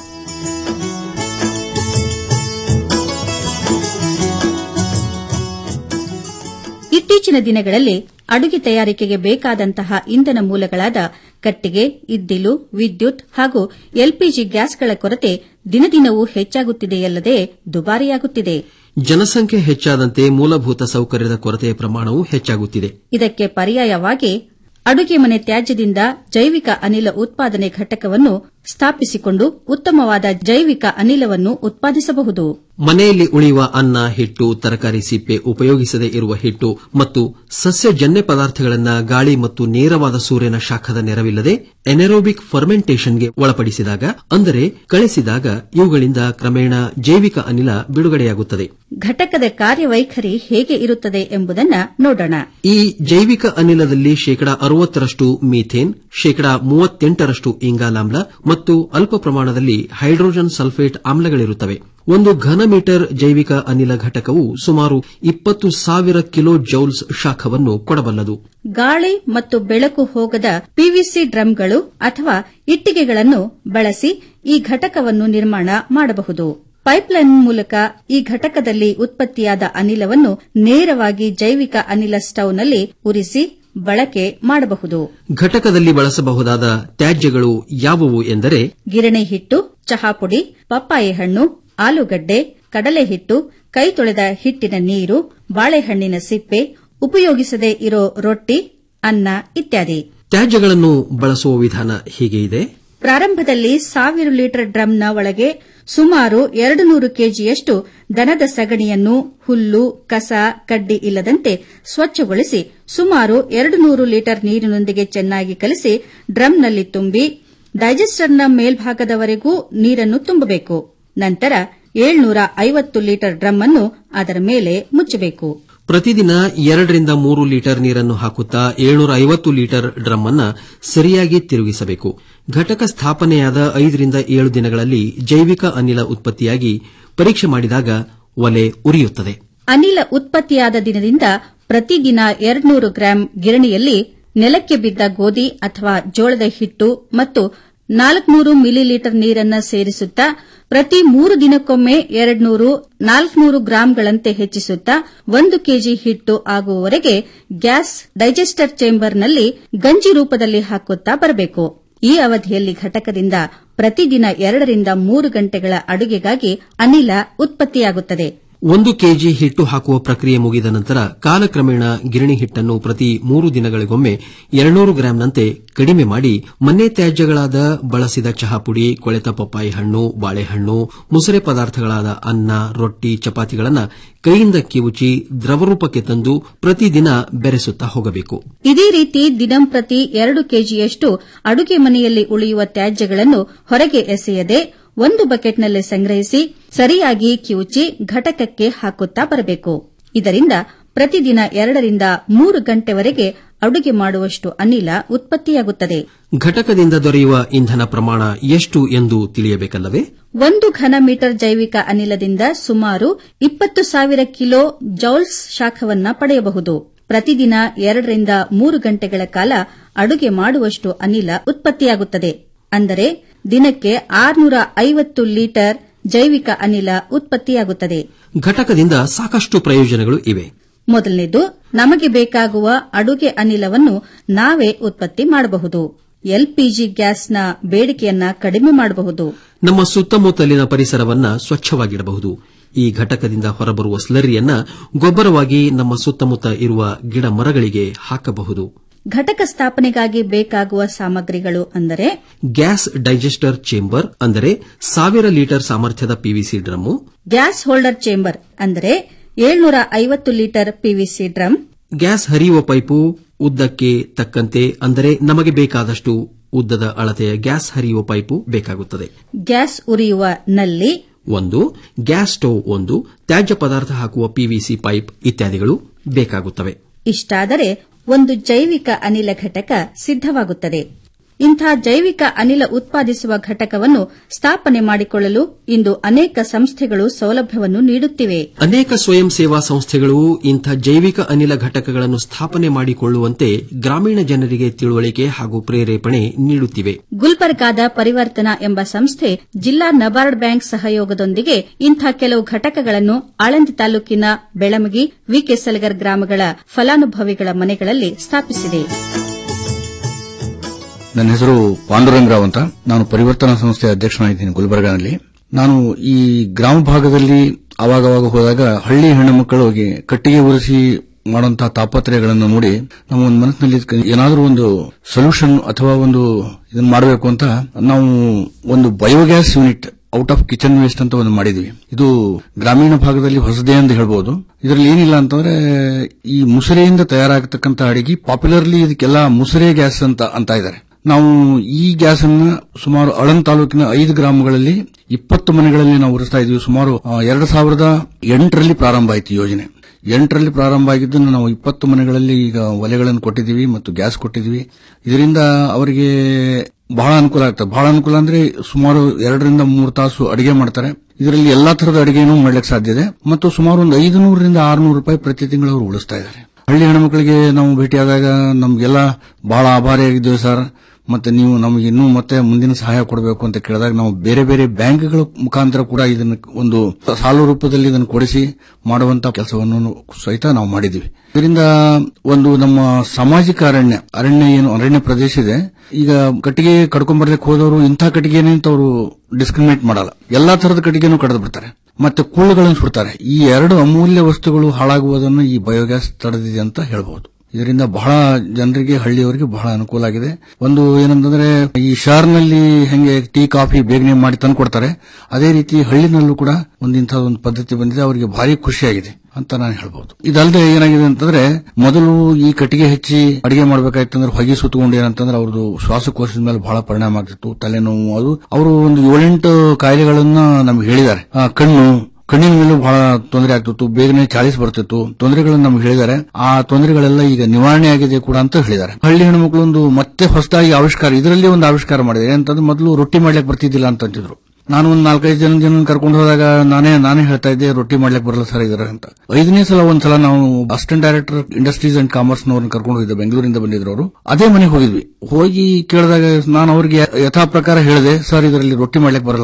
ಇತ್ತೀಚಿನ ದಿನಗಳಲ್ಲಿ ಅಡುಗೆ ತಯಾರಿಕೆಗೆ ಬೇಕಾದಂತಹ ಇಂಧನ ಮೂಲಗಳಾದ ಕಟ್ಟಿಗೆ ಇದ್ದಿಲು ವಿದ್ಯುತ್ ಹಾಗೂ ಎಲ್ಪಿಜಿ ಗ್ಯಾಸ್ಗಳ ಕೊರತೆ ದಿನದಿನವೂ ಹೆಚ್ಚಾಗುತ್ತಿದೆಯಲ್ಲದೆ ದುಬಾರಿಯಾಗುತ್ತಿದೆ ಜನಸಂಖ್ಯೆ ಹೆಚ್ಚಾದಂತೆ ಮೂಲಭೂತ ಸೌಕರ್ಯದ ಕೊರತೆಯ ಪ್ರಮಾಣವೂ ಹೆಚ್ಚಾಗುತ್ತಿದೆ ಇದಕ್ಕೆ ಪರ್ಯಾಯವಾಗಿ ಅಡುಗೆ ಮನೆ ತ್ಯಾಜ್ಯದಿಂದ ಜೈವಿಕ ಅನಿಲ ಉತ್ಪಾದನೆ ಘಟಕವನ್ನು ಸ್ಥಾಪಿಸಿಕೊಂಡು ಉತ್ತಮವಾದ ಜೈವಿಕ ಅನಿಲವನ್ನು ಉತ್ಪಾದಿಸಬಹುದು ಮನೆಯಲ್ಲಿ ಉಳಿಯುವ ಅನ್ನ ಹಿಟ್ಟು ತರಕಾರಿ ಸಿಪ್ಪೆ ಉಪಯೋಗಿಸದೇ ಇರುವ ಹಿಟ್ಟು ಮತ್ತು ಸಸ್ಯಜನ್ಯ ಪದಾರ್ಥಗಳನ್ನು ಗಾಳಿ ಮತ್ತು ನೇರವಾದ ಸೂರ್ಯನ ಶಾಖದ ನೆರವಿಲ್ಲದೆ ಎನೆರೋಬಿಕ್ ಫರ್ಮೆಂಟೇಷನ್ಗೆ ಒಳಪಡಿಸಿದಾಗ ಅಂದರೆ ಕಳಿಸಿದಾಗ ಇವುಗಳಿಂದ ಕ್ರಮೇಣ ಜೈವಿಕ ಅನಿಲ ಬಿಡುಗಡೆಯಾಗುತ್ತದೆ ಘಟಕದ ಕಾರ್ಯವೈಖರಿ ಹೇಗೆ ಇರುತ್ತದೆ ಎಂಬುದನ್ನ ನೋಡೋಣ ಈ ಜೈವಿಕ ಅನಿಲದಲ್ಲಿ ಶೇಕಡಾ ಅರವತ್ತರಷ್ಟು ಮೀಥೇನ್ ಶೇಕಡಾ ಮೂವತ್ತೆಂಟರಷ್ಟು ಇಂಗಾಲಾಮ್ಲ ಮತ್ತು ಅಲ್ಪ ಪ್ರಮಾಣದಲ್ಲಿ ಹೈಡ್ರೋಜನ್ ಸಲ್ಫೇಟ್ ಆಮ್ಲಗಳಿರುತ್ತವೆ ಒಂದು ಘನ ಮೀಟರ್ ಜೈವಿಕ ಅನಿಲ ಘಟಕವು ಸುಮಾರು ಇಪ್ಪತ್ತು ಸಾವಿರ ಕಿಲೋ ಜೌಲ್ಸ್ ಶಾಖವನ್ನು ಕೊಡಬಲ್ಲದು ಗಾಳಿ ಮತ್ತು ಬೆಳಕು ಹೋಗದ ಪಿವಿಸಿ ಡ್ರಮ್ಗಳು ಅಥವಾ ಇಟ್ಟಿಗೆಗಳನ್ನು ಬಳಸಿ ಈ ಘಟಕವನ್ನು ನಿರ್ಮಾಣ ಮಾಡಬಹುದು ಪೈಪ್ಲೈನ್ ಮೂಲಕ ಈ ಘಟಕದಲ್ಲಿ ಉತ್ಪತ್ತಿಯಾದ ಅನಿಲವನ್ನು ನೇರವಾಗಿ ಜೈವಿಕ ಅನಿಲ ಸ್ಟೌವ್ನಲ್ಲಿ ಉರಿಸಿ ಬಳಕೆ ಮಾಡಬಹುದು ಘಟಕದಲ್ಲಿ ಬಳಸಬಹುದಾದ ತ್ಯಾಜ್ಯಗಳು ಯಾವುವು ಎಂದರೆ ಗಿರಣಿ ಹಿಟ್ಟು ಚಹಾ ಪುಡಿ ಪಪ್ಪಾಯಿ ಹಣ್ಣು ಆಲೂಗಡ್ಡೆ ಕಡಲೆ ಹಿಟ್ಟು ಕೈ ತೊಳೆದ ಹಿಟ್ಟಿನ ನೀರು ಬಾಳೆಹಣ್ಣಿನ ಸಿಪ್ಪೆ ಉಪಯೋಗಿಸದೇ ಇರೋ ರೊಟ್ಟಿ ಅನ್ನ ಇತ್ಯಾದಿ ತ್ಯಾಜ್ಯಗಳನ್ನು ಬಳಸುವ ವಿಧಾನ ಹೀಗೆ ಇದೆ ಪ್ರಾರಂಭದಲ್ಲಿ ಸಾವಿರ ಲೀಟರ್ ಡ್ರಮ್ನ ಒಳಗೆ ಸುಮಾರು ಎರಡು ನೂರು ಕೆಜಿಯಷ್ಟು ದನದ ಸಗಣಿಯನ್ನು ಹುಲ್ಲು ಕಸ ಕಡ್ಡಿ ಇಲ್ಲದಂತೆ ಸ್ವಚ್ಛಗೊಳಿಸಿ ಸುಮಾರು ಎರಡು ನೂರು ಲೀಟರ್ ನೀರಿನೊಂದಿಗೆ ಚೆನ್ನಾಗಿ ಕಲಸಿ ಡ್ರಮ್ನಲ್ಲಿ ತುಂಬಿ ಡೈಜೆಸ್ಟರ್ನ ಮೇಲ್ಭಾಗದವರೆಗೂ ನೀರನ್ನು ತುಂಬಬೇಕು ನಂತರ ಏಳ್ನೂರ ಐವತ್ತು ಲೀಟರ್ ಡ್ರಮ್ ಅನ್ನು ಅದರ ಮೇಲೆ ಮುಚ್ಚಬೇಕು ಪ್ರತಿದಿನ ಎರಡರಿಂದ ಮೂರು ಲೀಟರ್ ನೀರನ್ನು ಹಾಕುತ್ತಾ ಏಳ್ನೂರ ಐವತ್ತು ಲೀಟರ್ ಡ್ರಮ್ ಅನ್ನ ಸರಿಯಾಗಿ ತಿರುಗಿಸಬೇಕು ಘಟಕ ಸ್ಥಾಪನೆಯಾದ ಐದರಿಂದ ಏಳು ದಿನಗಳಲ್ಲಿ ಜೈವಿಕ ಅನಿಲ ಉತ್ಪತ್ತಿಯಾಗಿ ಪರೀಕ್ಷೆ ಮಾಡಿದಾಗ ಒಲೆ ಉರಿಯುತ್ತದೆ ಅನಿಲ ಉತ್ಪತ್ತಿಯಾದ ದಿನದಿಂದ ಪ್ರತಿದಿನ ಎರಡ್ನೂರು ಗ್ರಾಂ ಗಿರಣಿಯಲ್ಲಿ ನೆಲಕ್ಕೆ ಬಿದ್ದ ಗೋಧಿ ಅಥವಾ ಜೋಳದ ಹಿಟ್ಟು ಮತ್ತು ನಾಲ್ಕನೂರು ಮಿಲಿಲೀಟರ್ ನೀರನ್ನ ಸೇರಿಸುತ್ತಾ ಪ್ರತಿ ಮೂರು ದಿನಕ್ಕೊಮ್ಮೆ ಎರಡ್ನೂರು ನಾಲ್ಕನೂರು ಗ್ರಾಂಗಳಂತೆ ಹೆಚ್ಚಿಸುತ್ತಾ ಒಂದು ಕೆಜಿ ಹಿಟ್ಟು ಆಗುವವರೆಗೆ ಗ್ಯಾಸ್ ಡೈಜೆಸ್ಟರ್ ಚೇಂಬರ್ನಲ್ಲಿ ಗಂಜಿ ರೂಪದಲ್ಲಿ ಹಾಕುತ್ತಾ ಬರಬೇಕು ಈ ಅವಧಿಯಲ್ಲಿ ಘಟಕದಿಂದ ಪ್ರತಿದಿನ ಎರಡರಿಂದ ಮೂರು ಗಂಟೆಗಳ ಅಡುಗೆಗಾಗಿ ಅನಿಲ ಉತ್ಪತ್ತಿಯಾಗುತ್ತದೆ ಒಂದು ಕೆಜಿ ಹಿಟ್ಟು ಹಾಕುವ ಪ್ರಕ್ರಿಯೆ ಮುಗಿದ ನಂತರ ಕಾಲಕ್ರಮೇಣ ಗಿರಣಿ ಹಿಟ್ಟನ್ನು ಪ್ರತಿ ಮೂರು ದಿನಗಳಿಗೊಮ್ಮೆ ಎರಡ್ನೂರು ಗ್ರಾಂನಂತೆ ಕಡಿಮೆ ಮಾಡಿ ಮನೆ ತ್ಯಾಜ್ಯಗಳಾದ ಬಳಸಿದ ಚಹಾ ಪುಡಿ ಕೊಳೆತ ಪಪ್ಪಾಯಿ ಹಣ್ಣು ಬಾಳೆಹಣ್ಣು ಮುಸರೆ ಪದಾರ್ಥಗಳಾದ ಅನ್ನ ರೊಟ್ಟಿ ಚಪಾತಿಗಳನ್ನು ಕೈಯಿಂದ ಕಿವುಚಿ ದ್ರವರೂಪಕ್ಕೆ ತಂದು ಪ್ರತಿದಿನ ಬೆರೆಸುತ್ತಾ ಹೋಗಬೇಕು ಇದೇ ರೀತಿ ದಿನಂಪ್ರತಿ ಎರಡು ಕೆಜಿಯಷ್ಟು ಅಡುಗೆ ಮನೆಯಲ್ಲಿ ಉಳಿಯುವ ತ್ಯಾಜ್ಯಗಳನ್ನು ಹೊರಗೆ ಎಸೆಯದೆ ಒಂದು ಬಕೆಟ್ನಲ್ಲಿ ಸಂಗ್ರಹಿಸಿ ಸರಿಯಾಗಿ ಕಿವುಚಿ ಘಟಕಕ್ಕೆ ಹಾಕುತ್ತಾ ಬರಬೇಕು ಇದರಿಂದ ಪ್ರತಿದಿನ ಎರಡರಿಂದ ಮೂರು ಗಂಟೆವರೆಗೆ ಅಡುಗೆ ಮಾಡುವಷ್ಟು ಅನಿಲ ಉತ್ಪತ್ತಿಯಾಗುತ್ತದೆ ಘಟಕದಿಂದ ದೊರೆಯುವ ಇಂಧನ ಪ್ರಮಾಣ ಎಷ್ಟು ಎಂದು ತಿಳಿಯಬೇಕಲ್ಲವೇ ಒಂದು ಘನ ಮೀಟರ್ ಜೈವಿಕ ಅನಿಲದಿಂದ ಸುಮಾರು ಇಪ್ಪತ್ತು ಸಾವಿರ ಕಿಲೋ ಜೌಲ್ಸ್ ಶಾಖವನ್ನ ಪಡೆಯಬಹುದು ಪ್ರತಿದಿನ ಎರಡರಿಂದ ಮೂರು ಗಂಟೆಗಳ ಕಾಲ ಅಡುಗೆ ಮಾಡುವಷ್ಟು ಅನಿಲ ಉತ್ಪತ್ತಿಯಾಗುತ್ತದೆ ಅಂದರೆ ದಿನಕ್ಕೆ ಆರುನೂರ ಐವತ್ತು ಲೀಟರ್ ಜೈವಿಕ ಅನಿಲ ಉತ್ಪತ್ತಿಯಾಗುತ್ತದೆ ಘಟಕದಿಂದ ಸಾಕಷ್ಟು ಪ್ರಯೋಜನಗಳು ಇವೆ ಮೊದಲನೇದು ನಮಗೆ ಬೇಕಾಗುವ ಅಡುಗೆ ಅನಿಲವನ್ನು ನಾವೇ ಉತ್ಪತ್ತಿ ಮಾಡಬಹುದು ಎಲ್ಪಿಜಿ ಗ್ಯಾಸ್ನ ಬೇಡಿಕೆಯನ್ನ ಕಡಿಮೆ ಮಾಡಬಹುದು ನಮ್ಮ ಸುತ್ತಮುತ್ತಲಿನ ಪರಿಸರವನ್ನ ಸ್ವಚ್ಛವಾಗಿಡಬಹುದು ಈ ಘಟಕದಿಂದ ಹೊರಬರುವ ಸ್ಲರಿಯನ್ನ ಗೊಬ್ಬರವಾಗಿ ನಮ್ಮ ಸುತ್ತಮುತ್ತ ಇರುವ ಗಿಡ ಮರಗಳಿಗೆ ಹಾಕಬಹುದು ಘಟಕ ಸ್ಥಾಪನೆಗಾಗಿ ಬೇಕಾಗುವ ಸಾಮಗ್ರಿಗಳು ಅಂದರೆ ಗ್ಯಾಸ್ ಡೈಜೆಸ್ಟರ್ ಚೇಂಬರ್ ಅಂದರೆ ಸಾವಿರ ಲೀಟರ್ ಸಾಮರ್ಥ್ಯದ PVC drum gas holder chamber ಅಂದರೆ ಏಳ್ನೂರ ಐವತ್ತು ಲೀಟರ್ ಪಿವಿಸಿ ಡ್ರಮ್ ಗ್ಯಾಸ್ ಹರಿಯುವ ಪೈಪು ಉದ್ದಕ್ಕೆ ತಕ್ಕಂತೆ ಅಂದರೆ ನಮಗೆ ಬೇಕಾದಷ್ಟು ಉದ್ದದ ಅಳತೆಯ ಗ್ಯಾಸ್ ಹರಿಯುವ ಪೈಪು ಬೇಕಾಗುತ್ತದೆ ಗ್ಯಾಸ್ ಉರಿಯುವ ನಲ್ಲಿ ಒಂದು ಗ್ಯಾಸ್ ಸ್ಟೋವ್ ಒಂದು ತ್ಯಾಜ್ಯ ಪದಾರ್ಥ ಹಾಕುವ ಪಿವಿಸಿ ಪೈಪ್ ಇತ್ಯಾದಿಗಳು ಬೇಕಾಗುತ್ತವೆ ಇಷ್ಟಾದರೆ ಒಂದು ಜೈವಿಕ ಅನಿಲ ಘಟಕ ಸಿದ್ದವಾಗುತ್ತದೆ ಇಂಥ ಜೈವಿಕ ಅನಿಲ ಉತ್ಪಾದಿಸುವ ಘಟಕವನ್ನು ಸ್ಥಾಪನೆ ಮಾಡಿಕೊಳ್ಳಲು ಇಂದು ಅನೇಕ ಸಂಸ್ಥೆಗಳು ಸೌಲಭ್ಯವನ್ನು ನೀಡುತ್ತಿವೆ ಅನೇಕ ಸ್ವಯಂ ಸೇವಾ ಸಂಸ್ಥೆಗಳು ಇಂಥ ಜೈವಿಕ ಅನಿಲ ಘಟಕಗಳನ್ನು ಸ್ಥಾಪನೆ ಮಾಡಿಕೊಳ್ಳುವಂತೆ ಗ್ರಾಮೀಣ ಜನರಿಗೆ ತಿಳುವಳಿಕೆ ಹಾಗೂ ಪ್ರೇರೇಪಣೆ ನೀಡುತ್ತಿವೆ ಗುಲ್ಬರ್ಗಾದ ಪರಿವರ್ತನಾ ಎಂಬ ಸಂಸ್ಥೆ ಜಿಲ್ಲಾ ನಬಾರ್ಡ್ ಬ್ಯಾಂಕ್ ಸಹಯೋಗದೊಂದಿಗೆ ಇಂಥ ಕೆಲವು ಘಟಕಗಳನ್ನು ಆಳಂದಿ ತಾಲೂಕಿನ ಬೆಳಮಗಿ ವಿಕೆ ಸಲಗರ್ ಗ್ರಾಮಗಳ ಫಲಾನುಭವಿಗಳ ಮನೆಗಳಲ್ಲಿ ಸ್ಥಾಪಿಸಿದೆ ನನ್ನ ಹೆಸರು ಪಾಂಡುರಂಗರಾವ್ ಅಂತ ನಾನು ಪರಿವರ್ತನಾ ಸಂಸ್ಥೆಯ ಅಧ್ಯಕ್ಷನಾಗಿದ್ದೀನಿ ಗುಲ್ಬರ್ಗಾನಲ್ಲಿ ನಾನು ಈ ಗ್ರಾಮ ಭಾಗದಲ್ಲಿ ಅವಾಗವಾಗ ಹೋದಾಗ ಹಳ್ಳಿ ಹೆಣ್ಣು ಮಕ್ಕಳು ಹೋಗಿ ಕಟ್ಟಿಗೆ ಉರಿಸಿ ಮಾಡುವಂತಹ ತಾಪತ್ರಯಗಳನ್ನು ನೋಡಿ ನಮ್ಮ ಒಂದು ಮನಸ್ಸಿನಲ್ಲಿ ಇದಕ್ಕೆ ಏನಾದರೂ ಒಂದು ಸೊಲ್ಯೂಷನ್ ಅಥವಾ ಒಂದು ಇದನ್ನ ಮಾಡಬೇಕು ಅಂತ ನಾವು ಒಂದು biogas unit out of kitchen waste ಅಂತ ಒಂದು ಮಾಡಿದ್ವಿ ಇದು ಗ್ರಾಮೀಣ ಭಾಗದಲ್ಲಿ ಹೊಸದೇ ಅಂತ ಹೇಳ್ಬೋದು ಇದರಲ್ಲಿ ಏನಿಲ್ಲ ಅಂತಂದ್ರೆ ಈ ಮುಸುರೆಯಿಂದ ತಯಾರಾಗತಕ್ಕಂತ ಅಡಿಗೆ ಪಾಪ್ಯುಲರ್ಲಿ ಇದಕ್ಕೆಲ್ಲ ಮುಸುರೆ ಗ್ಯಾಸ್ ಅಂತ ಅಂತ ಇದ್ದಾರೆ ನಾವು ಈ ಗ್ಯಾಸ್ ಅನ್ನ ಸುಮಾರು ಅಳನ್ ತಾಲೂಕಿನ ಐದು ಗ್ರಾಮಗಳಲ್ಲಿ ಇಪ್ಪತ್ತು ಮನೆಗಳಲ್ಲಿ ನಾವು ಉರಿಸ್ತಾ ಇದೀವಿ ಸುಮಾರು ಆ, ಎರಡು ಸಾವಿರದ ಎಂಟರಲ್ಲಿ ಪ್ರಾರಂಭ ಆಯಿತು ಯೋಜನೆ ಎಂಟರಲ್ಲಿ ಪ್ರಾರಂಭ ಆಗಿದ್ದು ನಾವು ಇಪ್ಪತ್ತು ಮನೆಗಳಲ್ಲಿ ಈಗ ಒಲೆಗಳನ್ನು ಕೊಟ್ಟಿದ್ದೀವಿ ಮತ್ತು ಗ್ಯಾಸ್ ಕೊಟ್ಟಿದ್ದೀವಿ ಇದರಿಂದ ಅವರಿಗೆ ಬಹಳ ಅನುಕೂಲ ಆಗ್ತದೆ ಬಹಳ ಅನುಕೂಲ ಅಂದ್ರೆ ಸುಮಾರು ಎರಡರಿಂದ ಮೂರು ತಾಸು ಅಡಿಗೆ ಮಾಡ್ತಾರೆ ಇದರಲ್ಲಿ ಎಲ್ಲಾ ತರದ ಅಡಿಗೆನೂ ಮಾಡ್ಲಿಕ್ಕೆ ಸಾಧ್ಯ ಇದೆ ಮತ್ತು ಸುಮಾರು ಒಂದು ಐದು ನೂರರಿಂದ ಆರುನೂರು ರೂಪಾಯಿ ಪ್ರತಿ ತಿಂಗಳು ಅವರು ಉಳಿಸ್ತಾ ಇದ್ದಾರೆ ಹಳ್ಳಿ ಹೆಣ್ಮಕ್ಳಿಗೆ ನಾವು ಭೇಟಿಯಾದಾಗ ನಮ್ಗೆಲ್ಲ ಬಹಳ ಆಭಾರಿಯಾಗಿದ್ದೇವೆ ಸರ್ ಮತ್ತೆ ನೀವು ನಮಗೆ ಇನ್ನೂ ಮತ್ತೆ ಮುಂದಿನ ಸಹಾಯ ಕೊಡಬೇಕು ಅಂತ ಕೇಳಿದಾಗ ನಾವು ಬೇರೆ ಬೇರೆ ಬ್ಯಾಂಕ್ಗಳ ಮುಖಾಂತರ ಕೂಡ ಇದನ್ನು ಒಂದು ಸಾಲು ರೂಪದಲ್ಲಿ ಇದನ್ನು ಕೊಡಿಸಿ ಮಾಡುವಂತ ಕೆಲಸವನ್ನು ಸಹಿತ ನಾವು ಮಾಡಿದ್ವಿ ಇದರಿಂದ ಒಂದು ನಮ್ಮ ಸಾಮಾಜಿಕ ಅರಣ್ಯ ಅರಣ್ಯ ಏನು ಅರಣ್ಯ ಪ್ರದೇಶ ಇದೆ ಈಗ ಕಟ್ಟಿಗೆ ಕಡ್ಕೊಂಡ್ಬರ್ಲಿಕ್ಕೆ ಹೋದವರು ಇಂಥ ಕಟ್ಟಿಗೆನೇ ಅಂತ ಅವರು ಡಿಸ್ಕ್ರಿಮಿನೇಟ್ ಮಾಡಲ್ಲ ಎಲ್ಲಾ ತರದ ಕಟ್ಟಿಗೆನೂ ಕಡ್ದು ಬಿಡ್ತಾರೆ ಮತ್ತೆ ಕುಳ್ಳುಗಳನ್ನು ಸುಡ್ತಾರೆ ಈ ಎರಡು ಅಮೂಲ್ಯ ವಸ್ತುಗಳು ಹಾಳಾಗುವುದನ್ನು ಈ ಬಯೋಗ್ಯಾಸ್ ತಡೆದಿದೆ ಅಂತ ಹೇಳಬಹುದು ಇದರಿಂದ ಬಹಳ ಜನರಿಗೆ ಹಳ್ಳಿಯವರಿಗೆ ಬಹಳ ಅನುಕೂಲ ಆಗಿದೆ ಒಂದು ಏನಂತಂದ್ರೆ ಈ ಶಹರ್ನಲ್ಲಿ ಹೆಂಗೆ ಟೀ ಕಾಫಿ ಬೇಗನೆ ಮಾಡಿ ತಂದು ಕೊಡ್ತಾರೆ ಅದೇ ರೀತಿ ಹಳ್ಳಿನಲ್ಲೂ ಕೂಡ ಒಂದು ಇಂಥ ಒಂದು ಪದ್ಧತಿ ಬಂದಿದೆ ಅವರಿಗೆ ಭಾರಿ ಖುಷಿಯಾಗಿದೆ ಅಂತ ನಾನು ಹೇಳ್ಬಹುದು ಇದಲ್ಲದೆ ಏನಾಗಿದೆ ಅಂತಂದ್ರೆ ಮೊದಲು ಈ ಕಟ್ಟಿಗೆ ಹೆಚ್ಚಿ ಅಡಿಗೆ ಮಾಡ್ಬೇಕಾಯ್ತಂದ್ರೆ ಹೊಗೆ ಸುತ್ತಕೊಂಡು ಏನಂತಂದ್ರೆ ಅವ್ರದ್ದು ಶ್ವಾಸಕೋಶದ ಮೇಲೆ ಬಹಳ ಪರಿಣಾಮ ಆಗ್ತಿತ್ತು ತಲೆನೋವು ಅದು ಅವರು ಒಂದು ಏಳೆಂಟು ಕಾಯಿಲೆಗಳನ್ನ ನಮ್ಗೆ ಹೇಳಿದ್ದಾರೆ ಆ, ಕಣ್ಣು ಕಣ್ಣಿನ ಮೇಲೂ ಬಹಳ ತೊಂದರೆ ಆಗ್ತಿತ್ತು ಬೇಗನೆ ಚಾಳಿಸ್ ಬರ್ತಿತ್ತು ತೊಂದರೆಗಳನ್ನು ನಮ್ಗೆ ಹೇಳಿದ್ದಾರೆ ಆ ತೊಂದರೆಗಳೆಲ್ಲ ಈಗ ನಿವಾರಣೆ ಆಗಿದೆ ಕೂಡ ಅಂತ ಹೇಳಿದ್ದಾರೆ ಹಳ್ಳಿ ಹೆಣ್ಮಕ್ಳು ಒಂದು ಮತ್ತೆ ಹೊಸದಾಗಿ ಆವಿಷ್ಕಾರ ಇದರಲ್ಲಿ ಒಂದು ಆವಿಷ್ಕಾರ ಮಾಡಿದೆ ಏನಂತಂದ್ರೆ ಮೊದಲು ರೊಟ್ಟಿ ಮಾಡ್ಲಿಕ್ಕೆ ಬರ್ತಿದ್ದಿಲ್ಲ ಅಂತ ಅಂತಿದ್ರು ನಾನು ಒಂದು ನಾಲ್ಕೈದು ಜನ ಜನ ಕರ್ಕೊಂಡು ಹೋದಾಗ ನಾನೇ ನಾನೇ ಹೇಳ್ತಾ ಇದ್ದೆ ರೊಟ್ಟಿ ಮಾಡ್ಲಿಕ್ಕೆ ಬರಲ್ಲ ಸರ್ ಇದರ ಅಂತ ಐದನೇ ಸಲ ಒಂದ್ಸಲ ನಾವು assistant director industries and commerce ನವ್ರನ್ನ ಕರ್ಕೊಂಡು ಹೋಗಿದ್ದೆ ಬೆಂಗಳೂರಿಂದ ಬಂದಿದ್ರು ಅವರು ಅದೇ ಮನೆಗೆ ಹೋಗಿದ್ವಿ ಹೋಗಿ ಕೇಳಿದಾಗ ನಾನು ಅವ್ರಿಗೆ ಯಥಾ ಪ್ರಕಾರ ಹೇಳಿದೆ ಸರ್ ಇದರಲ್ಲಿ ರೊಟ್ಟಿ ಮಾಡ್ಲಿಕ್ಕೆ ಬರಲ್ಲ ಅಂತ